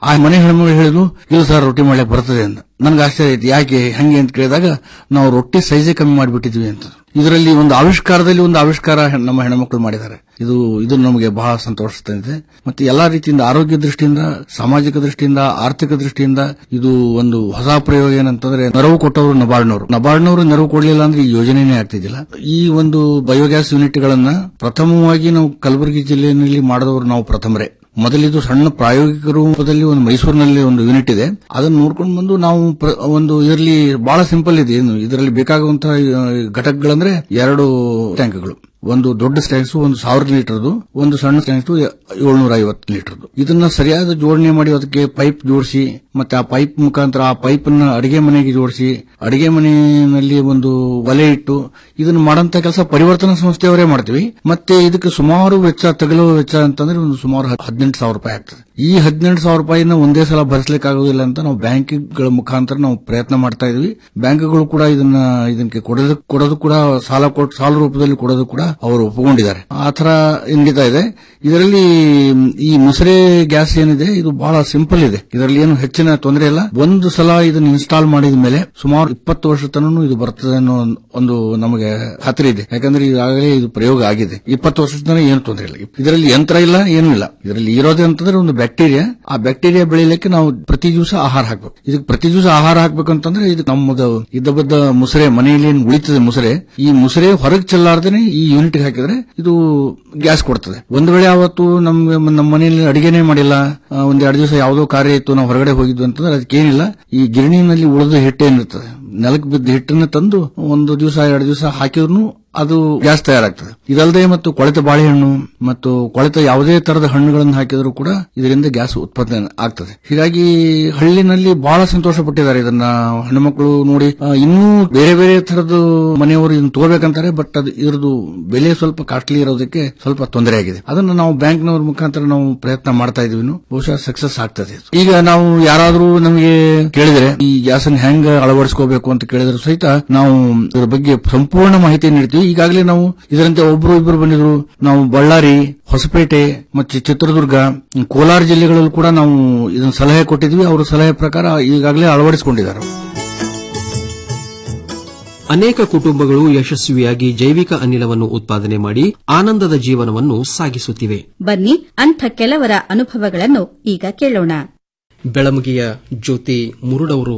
ಆ ಮನೆ ಹೆಣ್ಮಗಳು ಹೇಳಿದ್ಲು ಇಲ್ಲ ಸರ್ ರೊಟ್ಟಿ ಮಾಡ್ಲಿಕ್ಕೆ ಬರ್ತದೆ ಅಂತ ನನ್ಗೆ ಆಶ್ಚರ್ಯ ಆಯ್ತು ಯಾಕೆ ಹಂಗೆ ಅಂತ ಕೇಳಿದಾಗ ನಾವು ರೊಟ್ಟಿ ಸೈಜೇ ಕಮ್ಮಿ ಮಾಡಿಬಿಟ್ಟಿದ್ವಿ ಅಂತ ಇದರಲ್ಲಿ ಒಂದು ಆವಿಷ್ಕಾರದಲ್ಲಿ ಒಂದು ಆವಿಷ್ಕಾರ ಹೆಣ್- ನಮ್ಮ ಹೆಣ್ಮಕ್ಳು ಮಾಡಿದ್ದಾರೆ ಇದು ಇದು ನಮಗೆ ಬಹಳ ಸಂತೋಷ ತಂದಿದೆ ಮತ್ತೆ ಎಲ್ಲಾ ರೀತಿಯಿಂದ ಆರೋಗ್ಯ ದೃಷ್ಟಿಯಿಂದ ಸಾಮಾಜಿಕ ದೃಷ್ಟಿಯಿಂದ ಆರ್ಥಿಕ ದೃಷ್ಟಿಯಿಂದ ಇದು ಒಂದು ಹೊಸ ಪ್ರಯೋಗ ಏನಂತಂದ್ರೆ ನೆರವು ಕೊಟ್ಟವರು ನಬಾರ್ಡ್ನವರು ನಬಾರ್ಡ್ನವರು ನೆರವು ಕೊಡಲಿಲ್ಲ ಅಂದ್ರೆ ಈ ಯೋಜನೆನೇ ಆಗ್ತಿದ್ದಿಲ್ಲ ಈ ಒಂದು ಬಯೋಗ್ಯಾಸ್ ಯೂನಿಟ್ಗಳನ್ನ ಪ್ರಥಮವಾಗಿ ನಾವು ಕಲಬುರಗಿ ಜಿಲ್ಲೆಯಲ್ಲಿ ಮಾಡಿದವರು ನಾವು ಪ್ರಥಮರೇ ಮೊದಲಿದು ಸಣ್ಣ ಪ್ರಾಯೋಗಿಕ ರೂಪದಲ್ಲಿ ಒಂದು ಮೈಸೂರಿನಲ್ಲಿ ಒಂದು ಯೂನಿಟ್ ಇದೆ ಅದನ್ನು ನೋಡ್ಕೊಂಡು ಬಂದು ನಾವು ಪ್ರ- ಒಂದು ಇದರಲ್ಲಿ ಬಹಳ ಸಿಂಪಲ್ ಇದೆ ಏನು ಇದರಲ್ಲಿ ಬೇಕಾಗುವಂತಹ ಆ, ಘಟಕಗಳಂದ್ರೆ ಎರಡು ಟ್ಯಾಂಕ್ಗಳು ಒಂದು ದೊಡ್ಡ ಟ್ಯಾಂಕ್ಸ್ ಒಂದು ಸಾವಿರ ಲೀಟರ್ದು ಒಂದು ಸಣ್ಣ ಟ್ಯಾಂಕ್ಸ್ ಏಳ್ನೂರ ಐವತ್ತು ಲೀಟರ್ದು ಇದನ್ನ ಸರಿಯಾದ ಜೋಡಣೆ ಮಾಡಿ ಅದಕ್ಕೆ ಪೈಪ್ ಜೋಡಿಸಿ ಮತ್ತೆ ಆ ಪೈಪ್ ಮುಖಾಂತರ ಆ ಪೈಪ್ ಅನ್ನ ಅಡಿಗೆ ಮನೆಗೆ ಜೋಡಿಸಿ ಅಡಿಗೆ ಮನೆಯಲ್ಲಿ ಒಂದು ಒಲೆ ಇಟ್ಟು ಇದನ್ನ ಮಾಡಂತ ಕೆಲಸ ಪರಿವರ್ತನಾ ಸಂಸ್ಥೆಯವರೇ ಮಾಡ್ತೀವಿ ಮತ್ತೆ ಇದಕ್ಕೆ ಸುಮಾರು ವೆಚ್ಚ ತಗಲುವ ವೆಚ್ಚ ಅಂತಂದ್ರೆ ಒಂದು ಸುಮಾರು ಹದಿನೆಂಟು ಸಾವಿರ ರೂಪಾಯಿ ಆಗ್ತದೆ ಈ ಹದಿನೆಂಟು ಸಾವಿರ ರೂಪಾಯಿನ ಒಂದೇ ಸಲ ಭರಿಸಲಿಕ್ಕೆ ಆಗುದಿಲ್ಲ ಅಂತ ನಾವು ಬ್ಯಾಂಕ್ಗಳ ಮುಖಾಂತರ ನಾವು ಪ್ರಯತ್ನ ಮಾಡ್ತಾ ಇದೀವಿ ಬ್ಯಾಂಕ್ಗಳು ಕೂಡ ಇದನ್ನ ಇದಕ್ಕೆ ಕೊಡೋದು ಕೊಡೋದು ಕೂಡ ಸಾಲ ಕೊಟ್ಟು ಸಾಲ ರೂಪದಲ್ಲಿ ಕೊಡೋದು ಕೂಡ ಅವರು ಒಪ್ಪಿಕೊಂಡಿದ್ದಾರೆ ಆ ತರ ನಡೀತಾ ಇದೆ ಇದರಲ್ಲಿ ಈ ಮುಸರೆ ಗ್ಯಾಸ್ ಏನಿದೆ ಇದು ಬಹಳ ಸಿಂಪಲ್ ಇದೆ ಇದರಲ್ಲಿ ಏನು ಹೆಚ್ಚಿನ ತೊಂದರೆ ಇಲ್ಲ ಒಂದು ಸಲ ಇದನ್ನ ಇನ್ಸ್ಟಾಲ್ ಮಾಡಿದ ಮೇಲೆ ಸುಮಾರು ಇಪ್ಪತ್ತು ವರ್ಷ ತನೂ ಇದು ಬರ್ತದೆ ಅನ್ನೋ ಒಂದು ನಮಗೆ ಖಾತ್ರಿ ಇದೆ ಯಾಕಂದ್ರೆ ಈಗಾಗಲೇ ಇದು ಪ್ರಯೋಗ ಆಗಿದೆ ಇಪ್ಪತ್ತು ವರ್ಷದ ತನಕ ಏನು ತೊಂದರೆ ಇಲ್ಲ ಇದರಲ್ಲಿ ಯಂತ್ರ ಇಲ್ಲ ಏನೂ ಇಲ್ಲ ಇದರಲ್ಲಿ ಇರೋದೇ ಅಂತಂದ್ರೆ ಒಂದು ಬ್ಯಾಕ್ಟೀರಿಯಾ ಆ ಬ್ಯಾಕ್ಟೀರಿಯಾ ಬೆಳಿಲಿಕ್ಕೆ ನಾವು ಪ್ರತಿ ದಿವಸ ಆಹಾರ ಹಾಕ್ಬೇಕು ಇದಕ್ಕೆ ಪ್ರತಿ ದಿವಸ ಆಹಾರ ಹಾಕ್ಬೇಕಂತಂದ್ರೆ ಇದು ನಮ್ಮದು ಇದ್ದ ಬದ್ದ ಮುಸರೆ ಮನೆಯಲ್ಲಿ ಏನು ಉಳಿತದೆ ಮುಸರೆ ಈ ಮುಸರೆ ಹೊರಗೆ ಚೆಲ್ಲಾರ್ದೇನೆ ಈ ಯೂನಿಟ್ ಹಾಕಿದ್ರೆ ಇದು ಗ್ಯಾಸ್ ಕೊಡ್ತದೆ ಒಂದ್ ವೇಳೆ ಅವತ್ತು ನಮ್ಗೆ ನಮ್ಮ ಮನೆಯಲ್ಲಿ ಅಡಿಗೆನೇ ಮಾಡಿಲ್ಲ ಆ, ಒಂದ್ ಎರಡು ದಿವಸ ಯಾವುದೋ ಕಾರ್ಯ ಇತ್ತು ನಾವು ಹೊರಗಡೆ ಹೋಗಿದ್ವಿ ಅಂತಂದ್ರೆ ಅದಕ್ಕೇನಿಲ್ಲ ಈ ಗಿರಣಿನಲ್ಲಿ ಉಳಿದ ಹಿಟ್ಟೇನಿರ್ತದೆ ನೆಲಕ್ಕೆ ಬಿದ್ದ ಹಿಟ್ಟನ್ನ ತಂದು ಒಂದು ದಿವಸ ಎರಡು ದಿವಸ ಹಾಕಿದ್ರು ಅದು ಗ್ಯಾಸ್ ತಯಾರಾಗ್ತದೆ ಇದಲ್ಲದೆ ಮತ್ತು ಕೊಳೆತ ಬಾಳೆಹಣ್ಣು ಮತ್ತು ಕೊಳೆತ ಯಾವುದೇ ತರದ ಹಣ್ಣುಗಳನ್ನು ಹಾಕಿದರೂ ಕೂಡ ಇದರಿಂದ ಗ್ಯಾಸ್ ಉತ್ಪಾದನೆ ಆಗ್ತದೆ ಹೀಗಾಗಿ ಹಳ್ಳಿನಲ್ಲಿ ಬಹಳ ಸಂತೋಷ ಪಟ್ಟಿದ್ದಾರೆ ಇದನ್ನ ಹೆಣ್ಣುಮಕ್ಕಳು ನೋಡಿ ಆ, ಇನ್ನೂ ಬೇರೆ ಬೇರೆ ತರದ ಮನೆಯವರು ಇದನ್ನ ತಗೋಬೇಕಂತಾರೆ ಬಟ್ ಅದು ಇದ್ರದ್ದು ಬೆಲೆ ಸ್ವಲ್ಪ ಕಾಸ್ಟ್ಲಿ ಇರೋದಕ್ಕೆ ಸ್ವಲ್ಪ ತೊಂದರೆ ಆಗಿದೆ ಅದನ್ನ ನಾವು ಬ್ಯಾಂಕ್ನವ್ರ ಮುಖಾಂತರ ನಾವು ಪ್ರಯತ್ನ ಮಾಡ್ತಾ ಇದೀವಿ ಇನ್ನು. ಬಹುಶಃ ಸಕ್ಸಸ್ ಆಗ್ತದೆ ಇದು. ಈಗ ನಾವು ಯಾರಾದ್ರೂ ನಮಗೆ ಕೇಳಿದ್ರೆ ಈ ಗ್ಯಾಸ್ ಅನ್ನು ಹೆಂಗ್ ಅಳವಡಿಸ್ಕೋಬೇಕು ಅಂತ ಕೇಳಿದ್ರು ಸಹಿತ ನಾವು ಇದರ ಬಗ್ಗೆ ಸಂಪೂರ್ಣ ಮಾಹಿತಿ ನೀಡ್ತೀವಿ ಈಗಾಗಲೇ ನಾವು ಇದರಂತೆ ಒಬ್ರು ಇಬ್ಬರು ಬಂದಿದ್ರು ನಾವು ಬಳ್ಳಾರಿ ಹೊಸಪೇಟೆ ಮತ್ತು ಚಿತ್ರದುರ್ಗ ಕೋಲಾರ ಜಿಲ್ಲೆಗಳಲ್ಲೂ ಕೂಡ ನಾವು ಇದನ್ನ ಸಲಹೆ ಕೊಟ್ಟಿದ್ವಿ ಅವರ ಸಲಹೆ ಪ್ರಕಾರ ಈಗಾಗಲೇ ಅಳವಡಿಸಿಕೊಂಡಿದ್ದಾರೆ ಅನೇಕ ಕುಟುಂಬಗಳು ಯಶಸ್ವಿಯಾಗಿ ಜೈವಿಕ ಅನಿಲವನ್ನು ಉತ್ಪಾದನೆ ಮಾಡಿ ಆನಂದದ ಜೀವನವನ್ನು ಸಾಗಿಸುತ್ತಿವೆ ಬನ್ನಿ ಅಂಥ ಕೆಲವರ ಅನುಭವಗಳನ್ನು ಈಗ ಕೇಳೋಣ ಬೆಳಮುಗಿಯ ಜ್ಯೋತಿ ಮುರುಡವರು